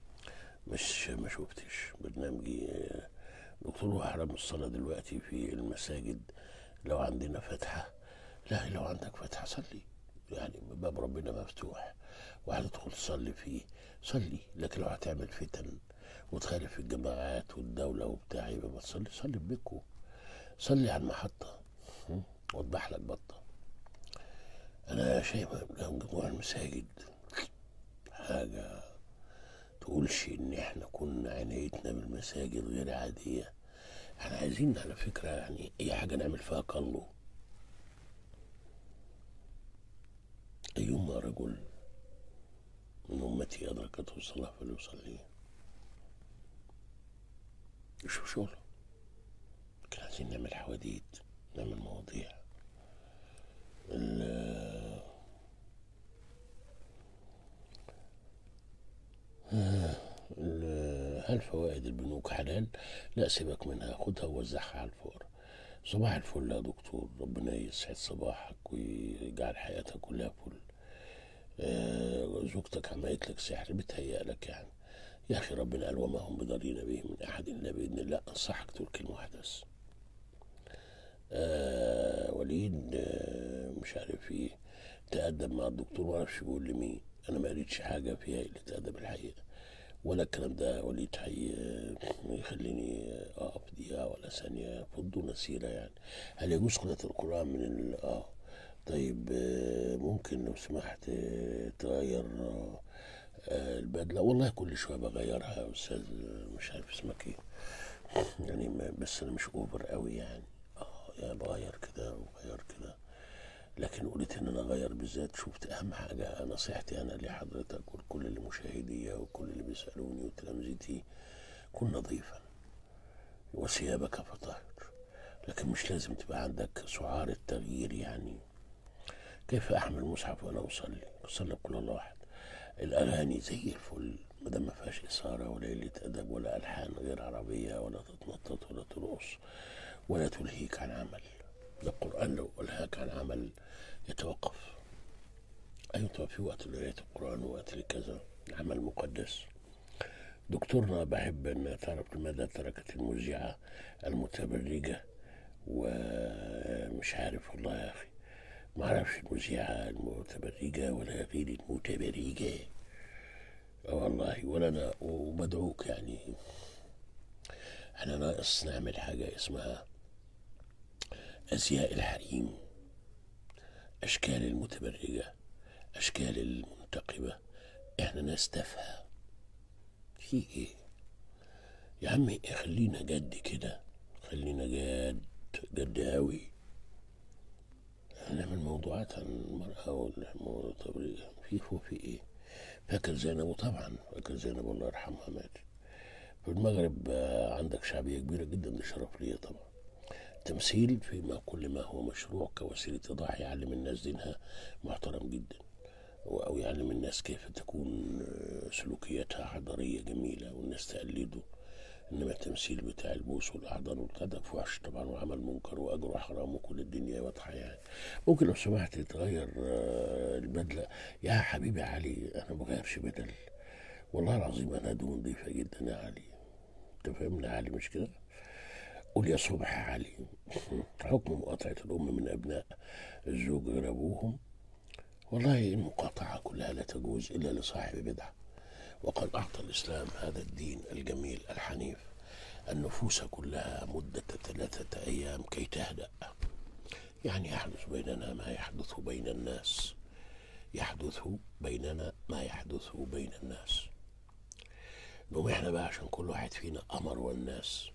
مش ما شفتش برنامجي آه، دكتور حرام الصلاة دلوقتي في المساجد لو عندنا فتحة لا لو عندك فتحة صلي يعني باب ربنا مفتوح وهتدخل تصلي فيه صلي لكن لو هتعمل فتن وتخالف الجماعات والدولة وبتاع يبقى ما تصلي صلي في بيتكم صلي على المحطة م? وضح لك بطة أنا شايف لهم جموع المساجد حاجة تقولش إن إحنا كنا عنايتنا بالمساجد غير عادية احنا عايزين على فكرة يعني أي حاجة نعمل فيها قلو أيما رجل من أمتي أدركته الصلاة فليصلي يشوف شغله لكن عايزين نعمل حواديت نعمل مواضيع ال- ال- هل فوائد البنوك حلال؟ لا سيبك منها خدها ووزعها على الفقراء صباح الفل يا دكتور ربنا يسعد صباحك ويجعل حياتك كلها فل آه، زوجتك عملت لك سحر بتهيألك يعني يا أخي ربنا قال وما هم بضارين به من أحد إلا بإذن الله أنصحك تقول كلمة واحدة بس آه وليد آه مش عارف ايه تأدب مع الدكتور ما اعرفش يقول لمين انا ما قريتش حاجه فيها اللي تأدب الحقيقه ولا الكلام ده وليد حي يخليني اقف دقيقه ولا ثانيه فضونا سيره يعني هل يجوز قراءه القران من ال اه طيب آه، ممكن لو سمحت آه، تغير آه، آه، البدله والله كل شويه بغيرها يا استاذ آه، مش عارف اسمك ايه يعني ما- بس انا مش اوفر قوي يعني اه يعني بغير كده وبغير كده لكن قلت ان انا اغير بالذات شفت اهم حاجه نصيحتي انا لحضرتك ولكل اللي مشاهدي وكل اللي بيسالوني وتلامذتي كن نظيفا وثيابك فطهر لكن مش لازم تبقى عندك سعار التغيير يعني كيف احمل مصحف وانا اصلي اصلي بكل الله واحد الاغاني زي الفل ما دام ما فيهاش اثاره ولا قله ادب ولا الحان غير عربيه ولا تتنطط ولا ترقص ولا تلهيك عن عمل ده القران لو الهاك عن عمل يتوقف ايوه في وقت لقرايه القران ووقت لكذا عمل مقدس دكتورنا بحب ان تعرف لماذا تركت المذيعه المتبرجه ومش عارف والله يا اخي ما اعرفش المذيعه المتبرجه ولا غير المتبرجه آه والله ولا انا وبدعوك يعني احنا ناقص نعمل حاجه اسمها ازياء الحريم اشكال المتبرجه اشكال المنتقبه احنا ناس تافهه في ايه يا عمي خلينا جد كده خلينا جد جد قوي نعمل موضوعات عن المرأة والتبريج في هو في ايه فاكر زينب طبعا فاكر زينب الله يرحمها ماتت في المغرب آه، عندك شعبية كبيرة جدا ده شرف ليا طبعا تمثيل فيما كل ما هو مشروع كوسيلة إيضاح يعلم الناس دينها محترم جدا أو يعلم الناس كيف تكون آه، سلوكياتها حضارية جميلة والناس تقلده إنما التمثيل بتاع البوس والأحضان والبتاع ده فحش طبعا وعمل منكر وأجر وحرام وكل الدنيا واضحة يعني ممكن لو سمحت تغير آه، البدلة يا حبيبي علي أنا ما بغيرش بدل والله العظيم أنا هدوم نظيفة جدا يا علي أنت فاهمني يا علي مش كده؟ قول يا صبح يا علي حكم مقاطعة الأم من أبناء الزوج غير أبوهم والله المقاطعة كلها لا تجوز إلا لصاحب بدعة وقد أعطى الإسلام هذا الدين الجميل الحنيف النفوس كلها مدة ثلاثة أيام كي تهدأ يعني يحدث بيننا ما يحدث بين الناس يحدث بيننا ما يحدث بين الناس نقوم احنا بقى عشان كل واحد فينا أمر والناس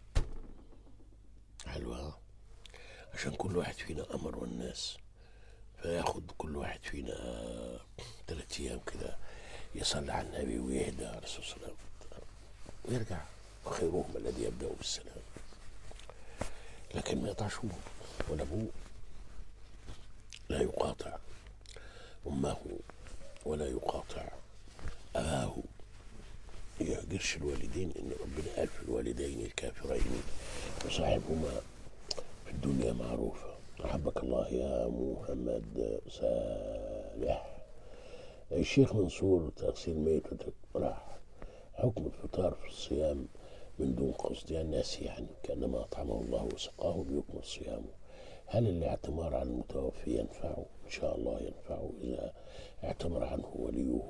حلوة عشان كل واحد فينا أمر والناس فياخد كل واحد فينا ثلاث أيام كده يصلي على النبي ويهدى عليه الصلاة والسلام ويرجع وخيرهم الذي يبدأ بالسلام لكن ما يقطعش أمه ولا أبوه لا يقاطع أمه ولا يقاطع أباه يهجرش الوالدين إن ربنا قال في الوالدين الكافرين وصاحبهما في الدنيا معروفة أحبك الله يا محمد صالح الشيخ منصور تغسيل ميت راح حكم الفطار في الصيام من دون قصد يعني الناس يعني كأنما أطعمه الله وسقاه بيكمل صيامه هل الاعتمار على المتوفي ينفعه؟ إن شاء الله ينفعه إذا اعتمر عنه وليه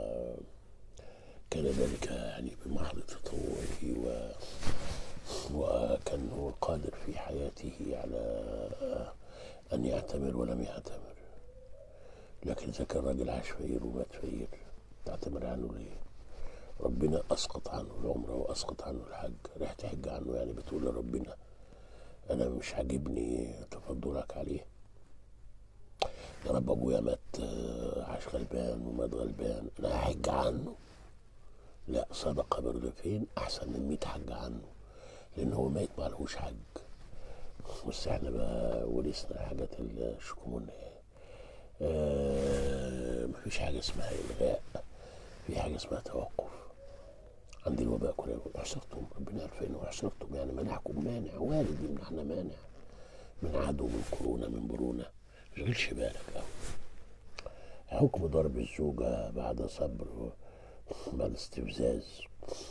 وكان ذلك يعني بمحض تطوعه و وكان هو قادر في حياته على أن يعتمر ولم يعتمر لكن إذا كان راجل عاش فقير ومات فقير تعتمر عنه ليه؟ ربنا أسقط عنه العمرة وأسقط عنه الحج راح تحج عنه يعني بتقول لربنا أنا مش عاجبني تفضلك عليه يا رب أبويا مات آه، عاش غلبان ومات غلبان أنا هحج عنه لا صدقة برغفين أحسن من 100 حج عنه لأن هو ميت معلهوش حج بس احنا بقى ورثنا حاجات الشكومون آه مفيش حاجة اسمها إلغاء في حاجة اسمها توقف عند الوباء كله احصرتم ربنا عارفين واحصرتم يعني منعكم مانع وارد يمنعنا مانع من عدو من كورونا من برونا مشغلش بالك أوي حكم ضرب الزوجة بعد صبر بعد استفزاز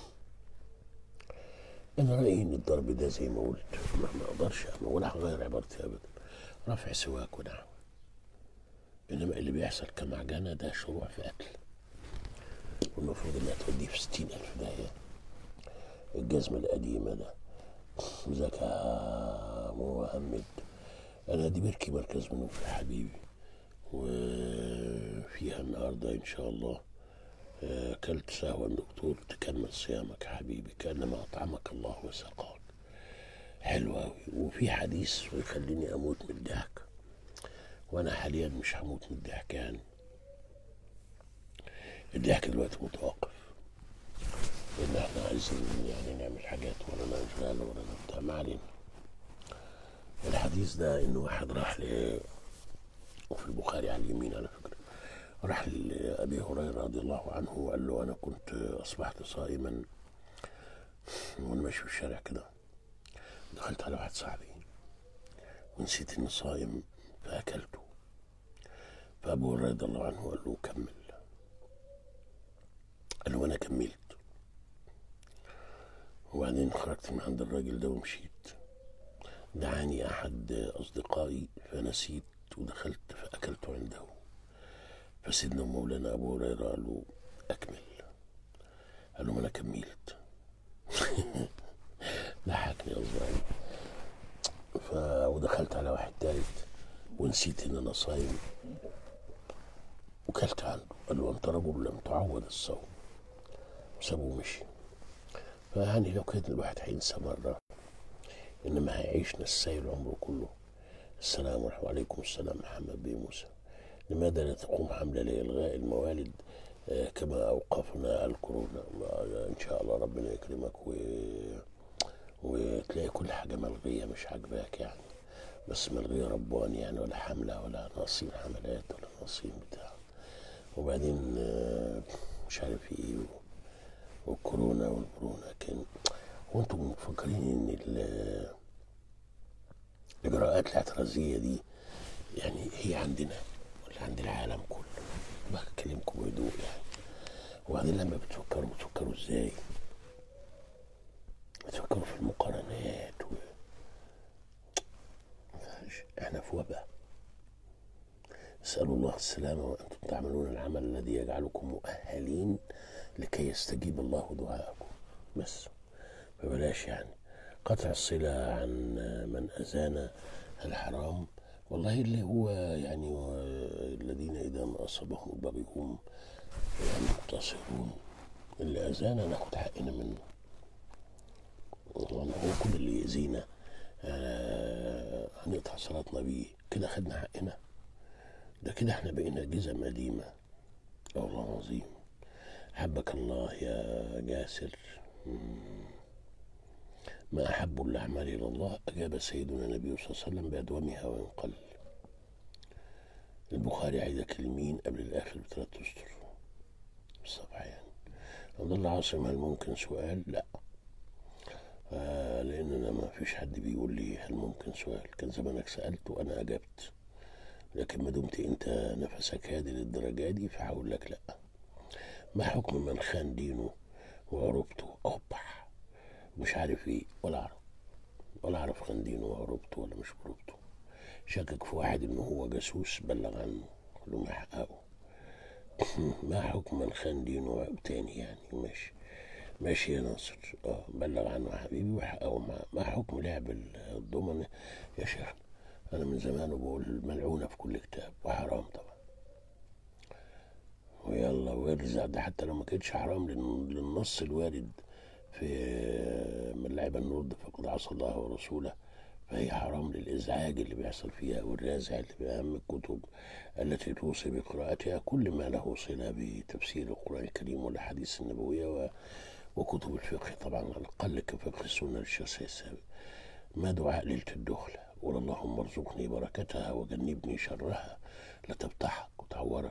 أنا رأيي إن الضرب ده زي ما قلت ما ما أقدرش أما ولا هغير عبارتي أبدا رفع سواك ونحو إنما اللي بيحصل كمعجنة ده شروع في قتل والمفروض إنها توديه في ستين ألف داهية الجزمة القديمة ده زكاة مهمد أنا دي بركي مركز منوف يا حبيبي وفيها النهاردة إن شاء الله آه، أكلت سهوا دكتور تكمل صيامك يا حبيبي كأنما أطعمك الله وسقاك حلو أوي وفي حديث ويخليني أموت من الضحك وأنا حاليا مش هموت من الضحك يعني الضحك دلوقتي متوقف لأن احنا عايزين يعني نعمل حاجات ورانا أشغال ورانا بتاع ما علينا الحديث ده إن واحد راح ل وفي البخاري على اليمين على فكرة راح لأبي هريرة رضي الله عنه وقال له أنا كنت أصبحت صائما وأنا ماشي في الشارع كده دخلت على واحد صاحبي ونسيت إني صايم فأكلته فأبو هريرة رضي الله عنه قال له كمل قال له أنا كملت وبعدين خرجت من عند الراجل ده ومشيت دعاني أحد أصدقائي فنسيت ودخلت فأكلت عنده فسيدنا مولانا أبو هريرة قال له أكمل قال له ما أنا كملت ضحكني غصب عني ف... ودخلت على واحد تالت ونسيت إن أنا صايم وكلت عنده قال له أنت رجل لم تعود الصوم وسابه ومشي فيعني لو كان الواحد هينسى مرة إنما هيعيش نساي العمر كله السلام عليكم السلام محمد بن موسى لماذا لا تقوم حملة لإلغاء الموالد آه، كما أوقفنا الكورونا ما- إن شاء الله ربنا يكرمك و... وتلاقي كل حاجة ملغية مش عاجباك يعني بس ملغية رباني يعني ولا حملة ولا ناقصين حملات ولا ناقصين بتاع وبعدين آه، مش عارف ايه و- والكورونا والبرونا كان وانتم مفكرين ان ال- الاجراءات الاعتراضيه دي يعني هي عندنا ولا عند العالم كله بكلمكم بهدوء يعني وبعدين لما بتفكروا بتفكروا ازاي بتفكروا في المقارنات و... احنا في وباء اسألوا الله السلامة وأنتم تعملون العمل الذي يجعلكم مؤهلين لكي يستجيب الله دعاءكم بس فبلاش يعني قطع الصلة عن من أذانا الحرام والله اللي هو يعني هو الذين إذا ما أصابهم البغي هم يعني منتصرون اللي أذانا ناخد حقنا منه والله هو كل اللي يأذينا آه، هنقطع صلاتنا بيه كده خدنا حقنا ده كده احنا بقينا جزم قديمة اه والله العظيم حبك الله يا جاسر مم. ما أحب الأعمال إلى الله أجاب سيدنا النبي صلى الله عليه وسلم بأدومها وإن قل البخاري عايز كلمين قبل الآخر بثلاث أسطر الصفحة يعني عبد الله عاصم هل ممكن سؤال؟ لا آه لأن أنا ما فيش حد بيقول لي هل ممكن سؤال كان زمانك سألت وأنا أجبت لكن ما دمت أنت نفسك هادي للدرجة دي فهقول لك لا ما حكم من خان دينه وعروبته أوبح مش عارف ايه ولا اعرف ولا اعرف خان دينه وعروبته ولا مش عروبته شكك في واحد ان هو جاسوس بلغ عنه كلهم يحققوا ما حكم من خان دينه تاني يعني ماشي ماشي يا ناصر اه بلغ عنه يا حبيبي وحققوا معاه ما حكم لعب الضمنة يا شيخ انا من زمان بقول ملعونة في كل كتاب وحرام طبعا ويلا وارزع ده حتى لو ما كانتش حرام لأن- للنص الوارد في من لعب النرد فقد عصى الله ورسوله فهي حرام للإزعاج اللي بيحصل فيها والرازع اللي بأهم الكتب التي توصي بقراءتها كل ما له صلة بتفسير القرآن الكريم والأحاديث النبوية و- وكتب الفقه طبعا على الأقل كفقه السنة للشخص السابق ما دعاء ليلة الدخلة قول اللهم ارزقني بركتها وجنبني شرها لا تفتحك وتعورك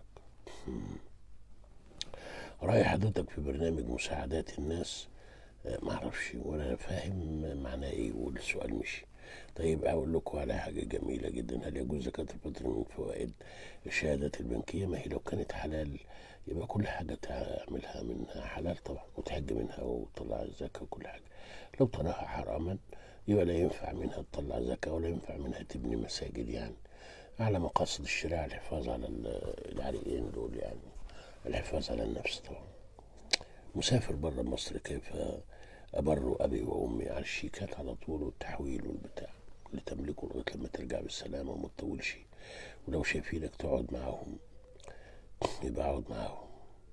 رأي حضرتك في برنامج مساعدات الناس آه، معرفش ولا فاهم معناه ايه والسؤال مشي طيب اقول لكم على حاجه جميله جدا هل يجوز زكاه الفطر من فوائد الشهادات البنكيه ما هي لو كانت حلال يبقى كل حاجه تعملها منها حلال طبعا وتحج منها وتطلع الزكاه وكل حاجه لو طلعها حراما يبقى لا ينفع منها تطلع زكاه ولا ينفع منها تبني مساجد يعني على مقاصد الشريعه الحفاظ على ال- العريقين دول يعني الحفاظ على النفس طبعا مسافر بره مصر كيف أبر أبي وأمي على الشيكات على طول والتحويل والبتاع اللي تملكه لغاية لما ترجع بالسلامة وما تطولش ولو شايفينك تقعد معاهم يبقى اقعد معاهم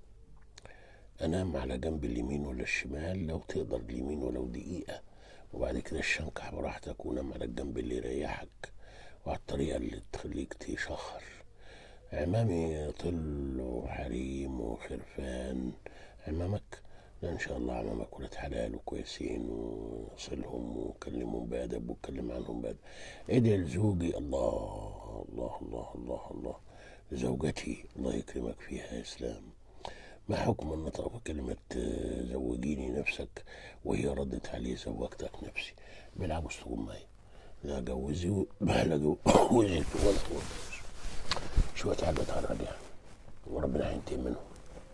أنام على جنب اليمين ولا الشمال لو تقدر اليمين ولو دقيقة وبعد كده الشنكح براحتك ونام على الجنب اللي يريحك وعلى الطريقة اللي تخليك تشخر عمامي طل وحريم وخرفان عمامك لا ان شاء الله عمامك ولاد حلال وكويسين وصلهم وكلمهم بادب واتكلم عنهم بادب ادعي لزوجي الله الله الله الله الله لزوجتي الله يكرمك فيها يا اسلام ما حكم ان نطق كلمة آه، زوجيني نفسك وهي ردت عليه زوجتك نفسي بيلعبوا استغماية لا جوزي لا جوزت ولا جوزت شوية عبد هرج يعني وربنا هينتقم منهم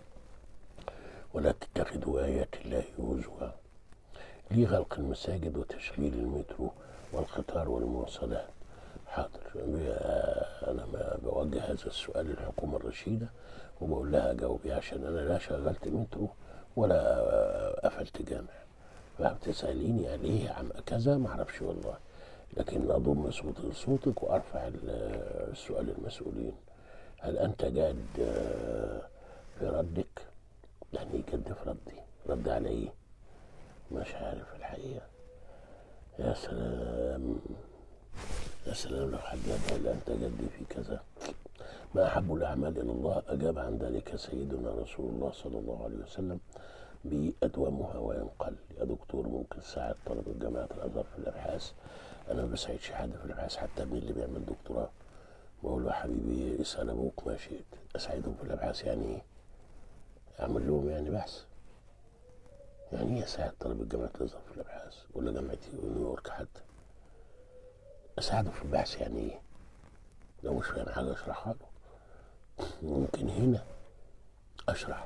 ولا تتخذوا آيات الله هزوا لي غلق المساجد وتشغيل المترو والقطار والمواصلات حاضر آه، أنا ما بوجه هذا السؤال للحكومة الرشيدة وبقول لها جاوبي عشان أنا لا شغلت مترو ولا آه، قفلت جامع فبتسأليني يعني إيه عم كذا معرفش والله لكن أضم صوتي لصوتك وأرفع ال- السؤال للمسؤولين هل أنت جاد آه، في ردك؟ يعني إيه جد في ردي؟ رد على إيه؟ مش عارف الحقيقة يا سلام يا سلام لو حد قال هل أنت جدي في كذا ما أحب الأعمال إلى الله أجاب عن ذلك سيدنا رسول الله صلى الله عليه وسلم بأدومها وينقل يا دكتور ممكن تساعد طلبة جامعة الأزهر في الأبحاث أنا ما بساعدش حد في الأبحاث حتى ابني اللي بيعمل دكتوراه بقول له حبيبي اسأل أبوك ما شئت أساعدهم في الأبحاث يعني إيه؟ أعمل لهم يعني بحث يعني إيه أساعد طلبة جامعة الأزهر في الأبحاث ولا جامعة نيويورك حتى أساعده في البحث يعني إيه؟ لو مش فاهم حاجة أشرحها له ممكن هنا أشرح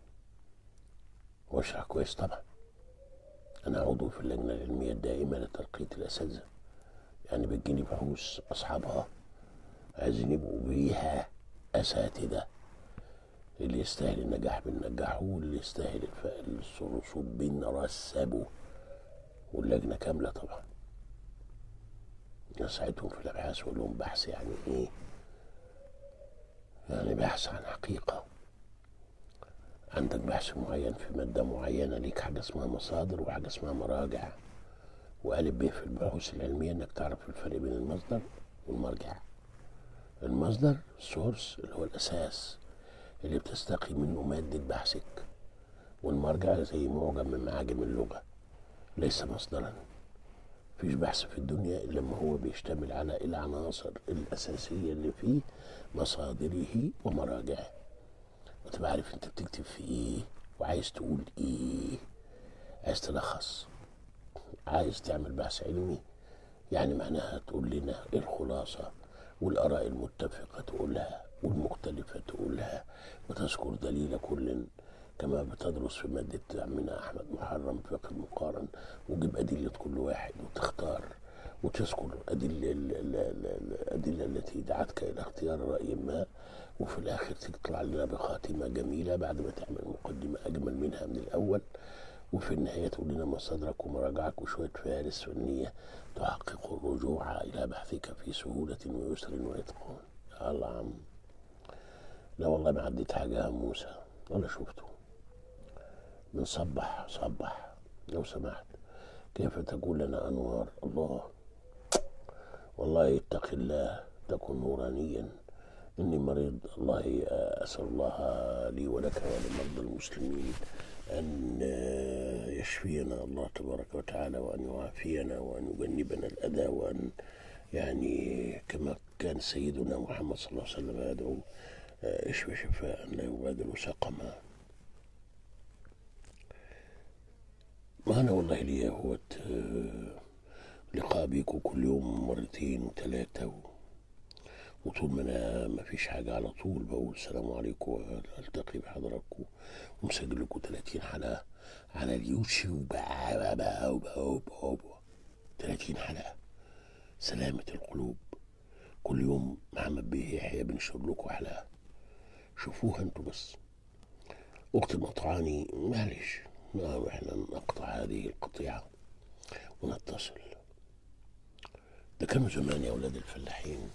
وأشرح كويس طبعا أنا عضو في اللجنة العلمية الدائمة لترقية الأساتذة يعني بتجيني بحوث أصحابها عايزين يبقوا بيها أساتذة اللي يستاهل النجاح بننجحه واللي يستاهل الرسوب بنرسبه واللجنة كاملة طبعا نساعدهم في الأبحاث وأقول لهم بحث يعني إيه؟ يعني بحث عن حقيقة عندك بحث معين في مادة معينة ليك حاجة اسمها مصادر وحاجة اسمها مراجع وقالب ب في البحوث العلمية إنك تعرف الفرق بين المصدر والمرجع المصدر سورس اللي هو الأساس اللي بتستقي منه مادة بحثك والمرجع زي معجم من معاجم اللغة ليس مصدرا فيش بحث في الدنيا إلا لما هو بيشتمل على العناصر الأساسية اللي فيه مصادره ومراجعه وتبقى عارف انت بتكتب في ايه وعايز تقول ايه عايز تلخص عايز تعمل بحث علمي يعني معناها تقول لنا ايه الخلاصة والآراء المتفقة تقولها والمختلفة تقولها وتذكر دليل كل كما بتدرس في مادة عمنا أحمد محرم فقه المقارن وجيب أدلة كل واحد وتختار وتذكر أدلة الأدلة التي دعتك إلى اختيار رأي ما وفي الآخر تطلع لنا بخاتمة جميلة بعد ما تعمل مقدمة أجمل منها من الأول وفي النهاية تقول لنا مصادرك ومراجعك وشوية فهارس فنية تحقق الرجوع إلى بحثك في سهولة ويسر وإتقان يا الله عم لا والله ما عديت حاجة يا موسى ولا شفته بنصبح صبح لو سمحت كيف تقول لنا أنوار الله والله اتق الله تكن نورانيا إني مريض الله أسأل الله لي ولك ولمرضى المسلمين أن يشفينا الله تبارك وتعالى وأن يعافينا وأن يجنبنا الأذى وأن يعني كما كان سيدنا محمد صلى الله عليه وسلم يدعو اشفى شفاء لا يغادر سقما ما أنا والله لي هو لقاء بيكم كل يوم مرتين وثلاثة وطول ما أنا ما فيش حاجة على طول بقول السلام عليكم وألتقي بحضراتكم ومسجل لكم 30 حلقة على اليوتيوب بقى بقى بقى بقى 30 حلقة سلامة القلوب كل يوم محمد بيه يحيى بنشر لكم حلقة شوفوها انتوا بس وقت مقطعاني معلش نعم احنا نقطع هذه القطيعة ونتصل ده كانوا زمان يا أولاد الفلاحين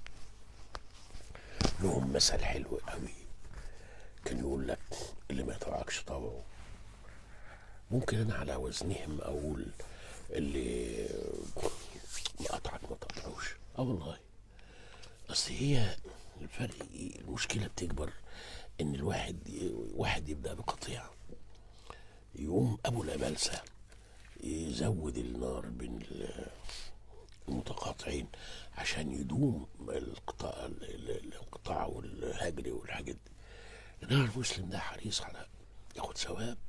لهم مثل حلو قوي كان يقول لك اللي ما يطوعكش طوعه ممكن انا على وزنهم اقول اللي مقطعك ما تقطعوش اه والله اصل هي الفرق إيه؟ المشكله بتكبر ان الواحد واحد يبدا بقطيعه يقوم ابو الابلسه يزود النار بين المتقاطعين عشان يدوم القطاع الانقطاع والهجر والحاجات دي انما المسلم ده حريص على ياخد ثواب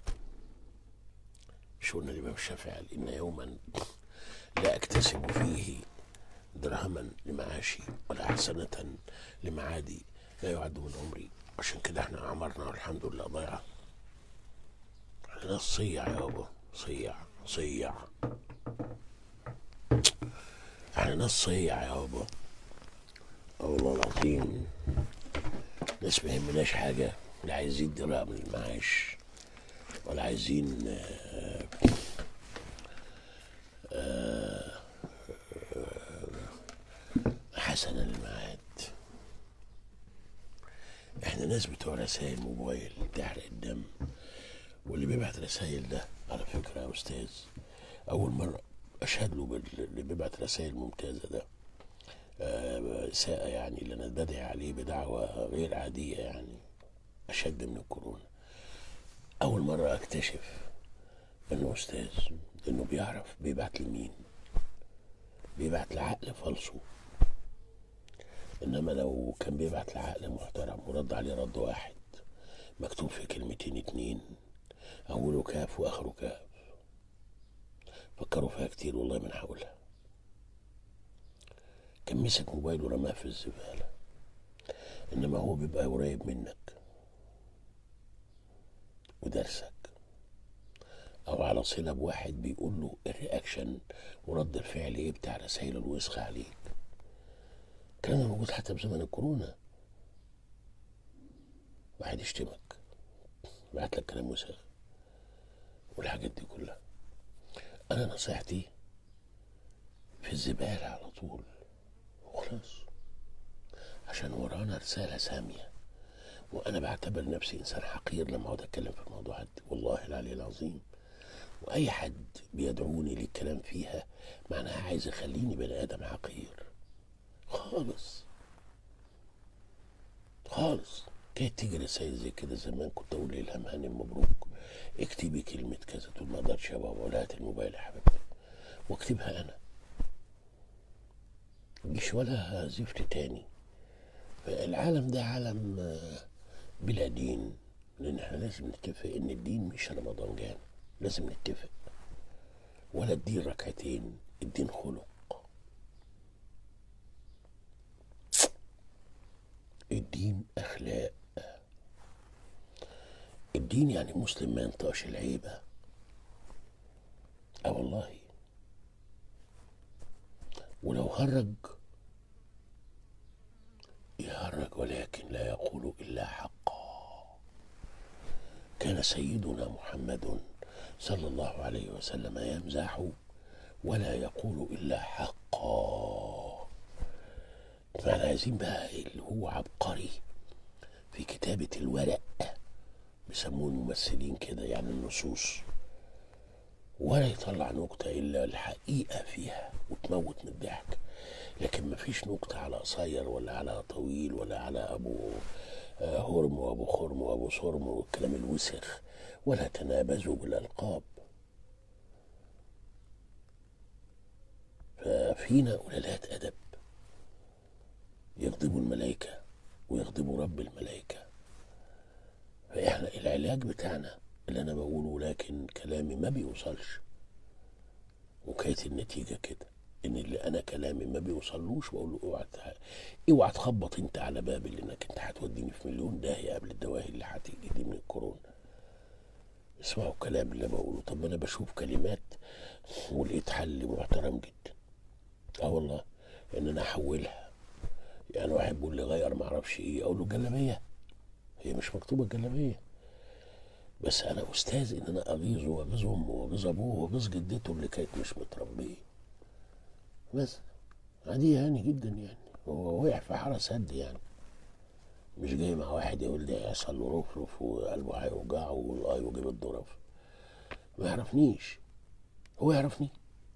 مش قلنا الامام الشافعي قال ان يوما لا اكتسب فيه درهما لمعاشي ولا حسنة لمعادي لا يعد من عمري عشان كده احنا عمرنا والحمد لله ضيعة احنا ناس صيع يابا صيع صيع احنا ناس صيع يابا اه والله العظيم ناس ما يهمناش حاجة لا عايزين درهم من المعاش ولا عايزين آه آه حسنة للمعاد احنا ناس بتوع رسائل موبايل تحرق الدم واللي بيبعت رسائل ده على فكرة يا أستاذ أول مرة أشهد له باللي بيبعت رسائل ممتازة ده آه، إساءة يعني اللي أنا بدعي عليه بدعوة غير عادية يعني أشد من الكورونا أول مرة أكتشف إنه أستاذ إنه بيعرف بيبعت لمين بيبعت لعقل فالصو إنما لو كان بيبعت لعقل محترم ورد عليه رد واحد مكتوب في كلمتين اتنين أوله كاف وآخره كاف فكروا فيها كتير والله من حولها كان مسك موبايله ورماه في الزبالة إنما هو بيبقى قريب منك ودرسك أو على صلة بواحد بيقول له الرياكشن ورد الفعل إيه بتاع رسائل الوسخة عليك الكلام ده موجود حتى بزمن الكورونا واحد يشتمك يبعت لك كلام وسخ والحاجات دي كلها أنا نصيحتي في الزبالة على طول وخلاص عشان ورانا رسالة سامية وأنا بعتبر نفسي إنسان حقير لما أقعد أتكلم في الموضوع ده والله العلي العظيم وأي حد بيدعوني للكلام فيها معناها عايز يخليني بني آدم حقير خالص خالص كانت تيجي رسايل زي كده زمان كنت أقول لإلهام هانم مبروك اكتبي كلمة كذا تقول ما أقدرش يا بابا ولا هات الموبايل يا حبيبتي واكتبها أنا مش ولا زفت تاني فالعالم ده عالم آه، بلا دين لان احنا لازم نتفق ان الدين مش رمضان جانا لازم نتفق ولا الدين ركعتين الدين خلق الدين اخلاق الدين يعني مسلم ما ينطقش العيبه اه والله ولو هرج يهرج ولكن لا يقول إلا حقا كان سيدنا محمد صلى الله عليه وسلم يمزح ولا يقول إلا حقا فاحنا عايزين بقى اللي هو عبقري في كتابة الورق بيسموه الممثلين كده يعني النصوص ولا يطلع نكتة إلا الحقيقة فيها وتموت من الضحك لكن مفيش نكتة على قصير ولا على طويل ولا على أبو آه، هرم وأبو خرم وأبو صرم والكلام الوسخ ولا تنابزوا بالألقاب ففينا قلالات أدب يغضبوا الملائكة ويغضبوا رب الملائكة فإحنا العلاج بتاعنا اللي أنا بقوله لكن كلامي ما بيوصلش وكانت النتيجة كده إن اللي أنا كلامي ما بيوصلوش بقول له اوعى تع- اوعى تخبط أنت على بابي لأنك أنت هتوديني في مليون داهية قبل الدواهي اللي هتيجي دي من الكورونا اسمعوا الكلام اللي بقوله طب أنا بشوف كلمات ولقيت حل محترم جدا اه والله ان انا احولها يعني واحد بيقول لي غير ما اعرفش ايه اقول له جلابيه هي مش مكتوبه جلابيه بس انا استاذ ان انا اغيظه واغيظ امه واغيظ ابوه واغيظ جدته اللي كانت مش متربيه بس عادية يعني جدا يعني هو وقع في حارة سد يعني مش جاي مع واحد يقول لي يحصل له رفرف وقلبه هيوجعه والاي وجيب الظرف ما يعرفنيش هو يعرفني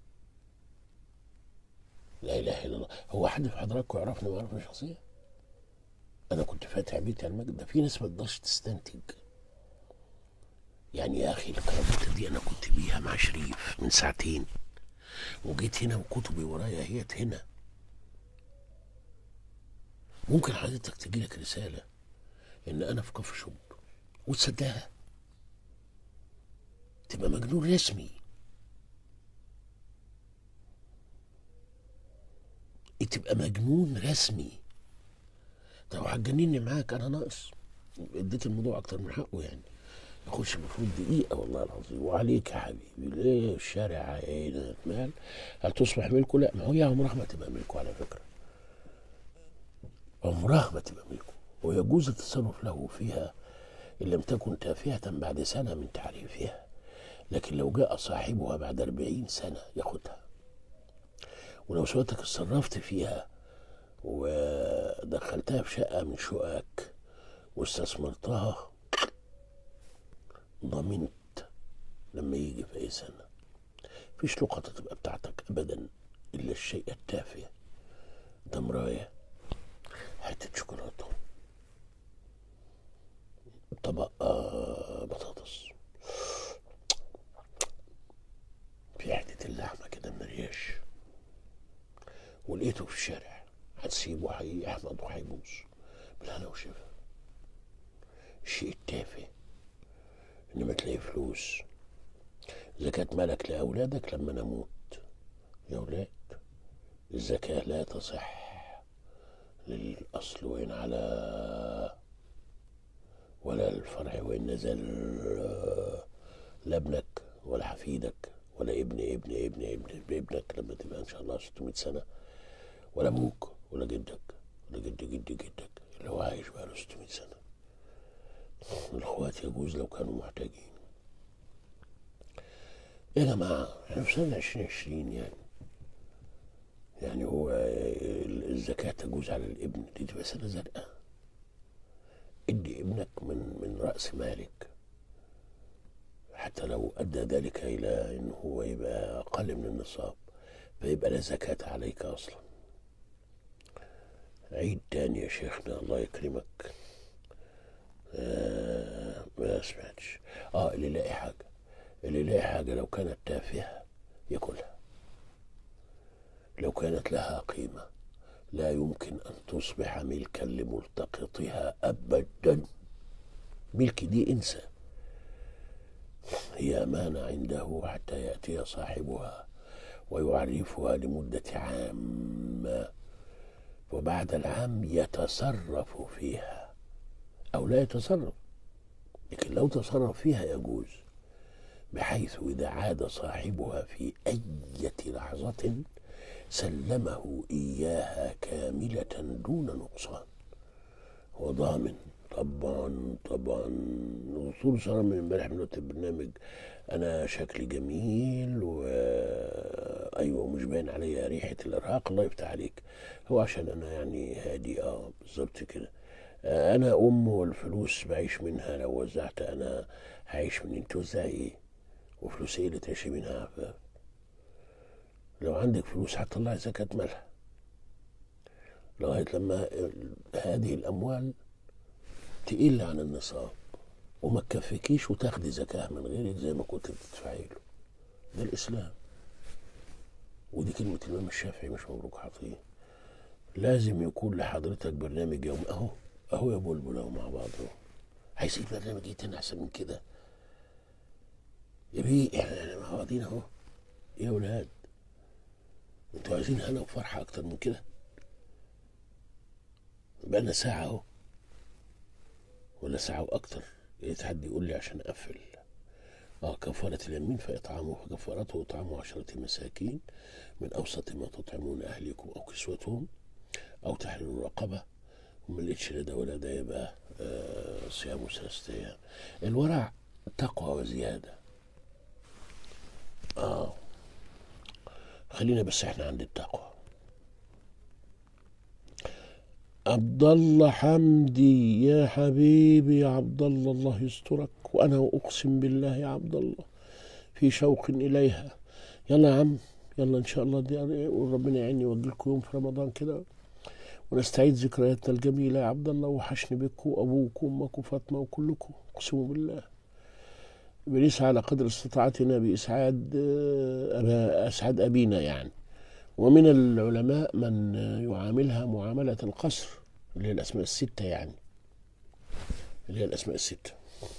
لا اله الا الله هو حد في حضراتكم يعرفني ويعرفني شخصيا انا كنت فاتح بيتي على المجد ده في ناس ما تقدرش تستنتج يعني يا اخي الكرافته دي انا كنت بيها مع شريف من ساعتين وجيت هنا وكتبي ورايا هيت هنا ممكن حضرتك تجيلك رسالة إن أنا في كوفي شوب وتصدقها تبقى مجنون رسمي تبقى مجنون رسمي طب هتجنني معاك أنا ناقص اديت الموضوع أكتر من حقه يعني يخش المفروض دقيقة والله العظيم وعليك يا حبيبي ليه الشارع عينك مال هل تصبح ملكه؟ لا ما هو يا عمرها ما تبقى ملكه على فكرة عمرها ما تبقى ملكه ويجوز التصرف له فيها إن لم تكن تافهة بعد سنة من تعريفها لكن لو جاء صاحبها بعد أربعين سنة ياخدها ولو سواتك اتصرفت فيها ودخلتها في شقة من شققك واستثمرتها ضمنت لما يجي في أي سنة فيش لقطة تبقى بتاعتك أبدا إلا الشيء التافه ده مراية حتة شوكولاتة طبق آه، بطاطس في حتة اللحمة كده من الريش ولقيته في الشارع هتسيبه حي أحمد وهيبوظ بالهنا والشفا الشيء التافه إنما تلاقي فلوس زكاة مالك لأولادك لما نموت يا أولاد الزكاة لا تصح للأصل وإن على ولا الفرع وإن نزل لا ابنك ولا حفيدك ولا ابن ابن ابن ابن ابنك لما تبقى إن شاء الله 600 سنة ولا أبوك ولا جدك ولا جد جد جدك اللي هو عايش بقاله 600 سنة الإخوات يجوز لو كانوا محتاجين يا جماعة احنا في سنة 2020 يعني يعني هو الزكاة تجوز على الابن دي تبقى سنة زرقاء ادي ابنك من من رأس مالك حتى لو أدى ذلك إلى أنه هو يبقى أقل من النصاب فيبقى لا زكاة عليك أصلا عيد تاني يا شيخنا الله يكرمك آه ما سمعتش اه اللي يلاقي حاجة اللي يلاقي حاجة لو كانت تافهة ياكلها لو كانت لها قيمة لا يمكن أن تصبح ملكا لملتقطها أبدا ملك دي انسى هي أمانة عنده حتى يأتي صاحبها ويعرفها لمدة عام وبعد العام يتصرف فيها أو لا يتصرف لكن لو تصرف فيها يجوز بحيث إذا عاد صاحبها في أي لحظة سلمه إياها كاملة دون نقصان هو ضامن طبعا طبعا الرسول صلى الله عليه وسلم من امبارح من البرنامج انا شكلي جميل و ايوه مش باين عليا ريحه الارهاق الله يفتح عليك هو عشان انا يعني هادي اه بالظبط كده انا ام والفلوس بعيش منها لو وزعت انا هعيش من انت توزعي ايه وفلوس ايه اللي تعيشي منها عفاف لو عندك فلوس هتطلعي زكاة مالها لغاية لما هذه الأموال تقل عن النصاب وما تكفيكيش وتاخدي زكاة من غيرك زي ما كنت بتدفعي له ده الإسلام ودي كلمة الإمام الشافعي مش مبروك حاطين لازم يكون لحضرتك برنامج يوم أهو أهو يا بلبل أهو مع بعض أهو عايزين برنامج ايه تاني أحسن من كده يا بيه احنا مع بعضينا أهو يا ولاد انتوا عايزين هنا وفرحة أكتر من كده بقالنا ساعة أهو ولا ساعة وأكتر لقيت حد يقول لي عشان أقفل اه كفارة اليمين فإطعامه فكفارته إطعام عشرة مساكين من أوسط ما تطعمون أهلكم أو كسوتهم أو تحرير رقبة وما لقيتش لا ده ولا ده يبقى آه صيام ثلاثة أيام الورع تقوى وزيادة اه خلينا بس احنا عند التقوى عبد الله حمدي يا حبيبي يا عبد الله الله يسترك وانا اقسم بالله يا عبد الله في شوق اليها يلا يا عم يلا ان شاء الله دي وربنا يعيني يوجلكم يوم في رمضان كده ونستعيد ذكرياتنا الجميلة يا عبد الله وحشني بك وأبوك وأمك وفاطمة وكلكم أقسم بالله بنسعى على قدر استطاعتنا بإسعاد أبا أسعد أبينا يعني ومن العلماء من يعاملها معاملة القصر اللي هي الأسماء الستة يعني اللي هي الأسماء الستة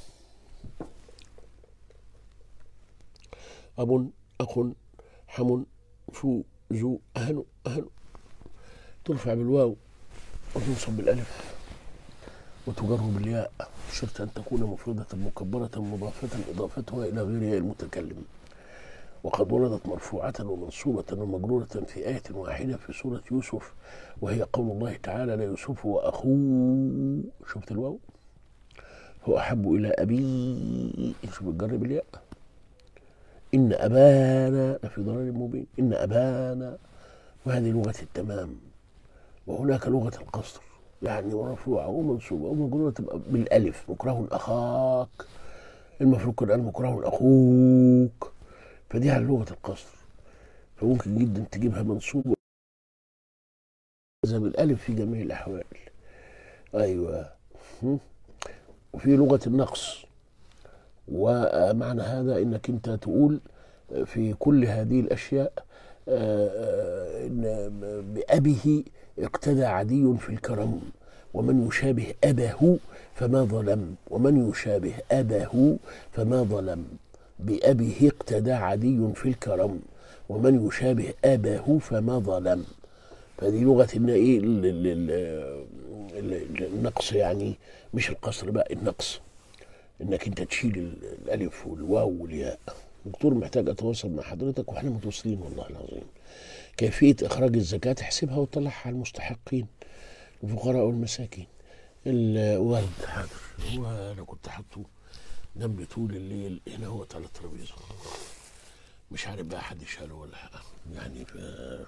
أب أخ حم شو زو أهن أهن ترفع بالواو وتنصب بالألف وتجر بالياء شرط أن تكون مفردة مكبرة مضافة إضافتها إلى غيرها المتكلم وقد وردت مرفوعة ومنصوبة ومجرورة في آية واحدة في سورة يوسف وهي قول الله تعالى ليوسف وأخوه شفت الواو هو أحب إلى أبي شوف الجر بالياء إن أبانا لفي ضلال مبين إن أبانا وهذه لغة التمام وهناك لغة القصر يعني مرفوعة ومنصوبة ومجرورة تبقى بالألف مكره أخاك المفروض كان قال مكره أخوك فدي على لغة القصر فممكن جدا تجيبها منصوبة يلزم الألف في جميع الأحوال أيوة هم؟ وفي لغة النقص ومعنى هذا انك انت تقول في كل هذه الاشياء آه، آه، ان بأبه اقتدى عدي في الكرم ومن يشابه أباه فما ظلم ومن يشابه أباه فما ظلم بأبيه اقتدى عدي في الكرم ومن يشابه أباه فما ظلم فدي لغة إن إيه ال- ال- ال- ال- النقص يعني مش القصر بقى النقص انك انت تشيل ال- الالف والواو والياء دكتور محتاج اتواصل مع حضرتك واحنا متواصلين والله العظيم كيفيه اخراج الزكاه تحسبها وتطلعها على المستحقين الفقراء والمساكين الورد حاضر هو انا كنت حاطه جنبي طول الليل هنا هو على الترابيزه مش عارف بقى حد شاله ولا لا يعني ف...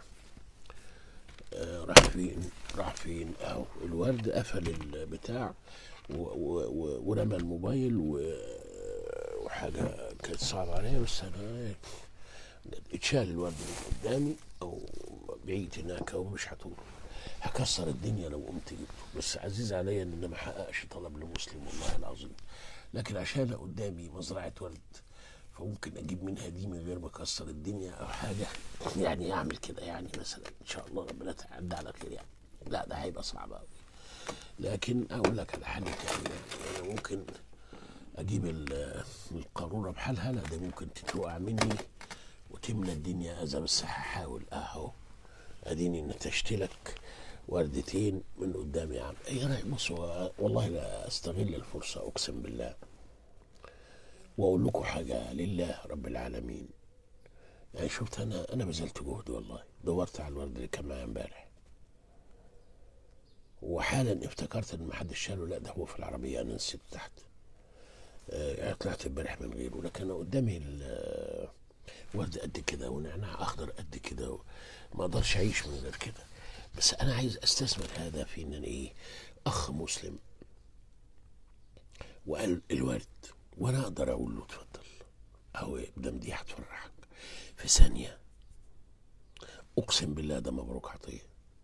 آه، راح فين راح فين اهو الورد قفل البتاع و- و- و- ورمى الموبايل و- وحاجه كانت صعبه عليا بس انا اتشال الورد من قدامي او بعيد هناك ومش هطول هكسر الدنيا لو قمت جبته بس عزيز عليا ان أنا ما احققش طلب لمسلم والله العظيم لكن عشان قدامي مزرعه ورد فممكن اجيب منها دي من غير ما اكسر الدنيا او حاجه يعني اعمل كده يعني مثلا ان شاء الله ربنا تعدي على خير يعني لا ده هيبقى صعب قوي لكن اقول لك على حل تاني يعني أنا ممكن اجيب ال- القاروره بحالها لا ده ممكن تتوقع مني وتملى الدنيا اذى بس هحاول اهو اديني نتجت لك وردتين من قدامي يا عم ايه رايك بص هو والله لا استغل الفرصه اقسم بالله واقول لكم حاجه لله رب العالمين يعني شفت انا انا بذلت جهد والله دورت على الورد اللي كان معايا امبارح وحالا افتكرت ان ما حدش شاله لا ده هو في العربيه انا نسيته تحت آه، يعني طلعت امبارح من غيره لكن أنا قدامي ال- ورد قد كده ونعناع اخضر قد كده و- ما اقدرش اعيش من غير كده بس انا عايز استثمر هذا في ان أنا ايه اخ مسلم وقال الورد وانا اقدر اقول له اتفضل اهو يا ابني دي هتفرحك في ثانيه اقسم بالله ده مبروك عطيه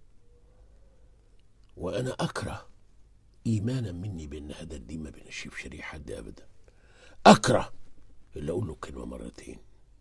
وانا اكره ايمانا مني بان هذا الدين ما بينشفش ريح حد ابدا اكره اللي اقول له كلمه مرتين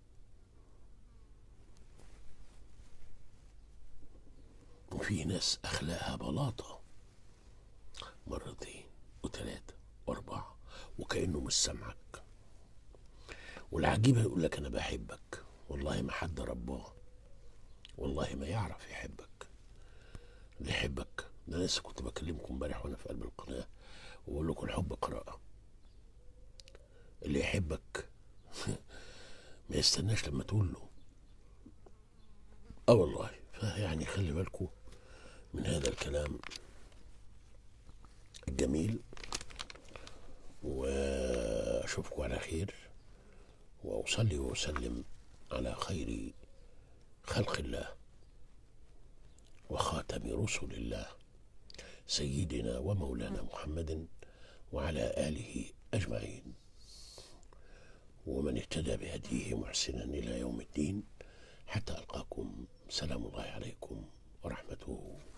وفي ناس اخلاقها بلاطه مرتين وثلاثه واربعه وكانه مش سامعك والعجيب يقول لك انا بحبك والله ما حد رباه والله ما يعرف يحبك اللي يحبك ده أنا لسه كنت بكلمكم امبارح وانا في قلب القناه وبقول لكم الحب قراءه اللي يحبك ما يستناش لما تقول له اه والله فيعني خلي بالكم من هذا الكلام الجميل واشوفكم على خير واصلي واسلم على خير خلق الله وخاتم رسل الله سيدنا ومولانا محمد وعلى اله اجمعين ومن اهتدى بهديه محسنا الى يوم الدين حتى القاكم سلام الله عليكم ورحمته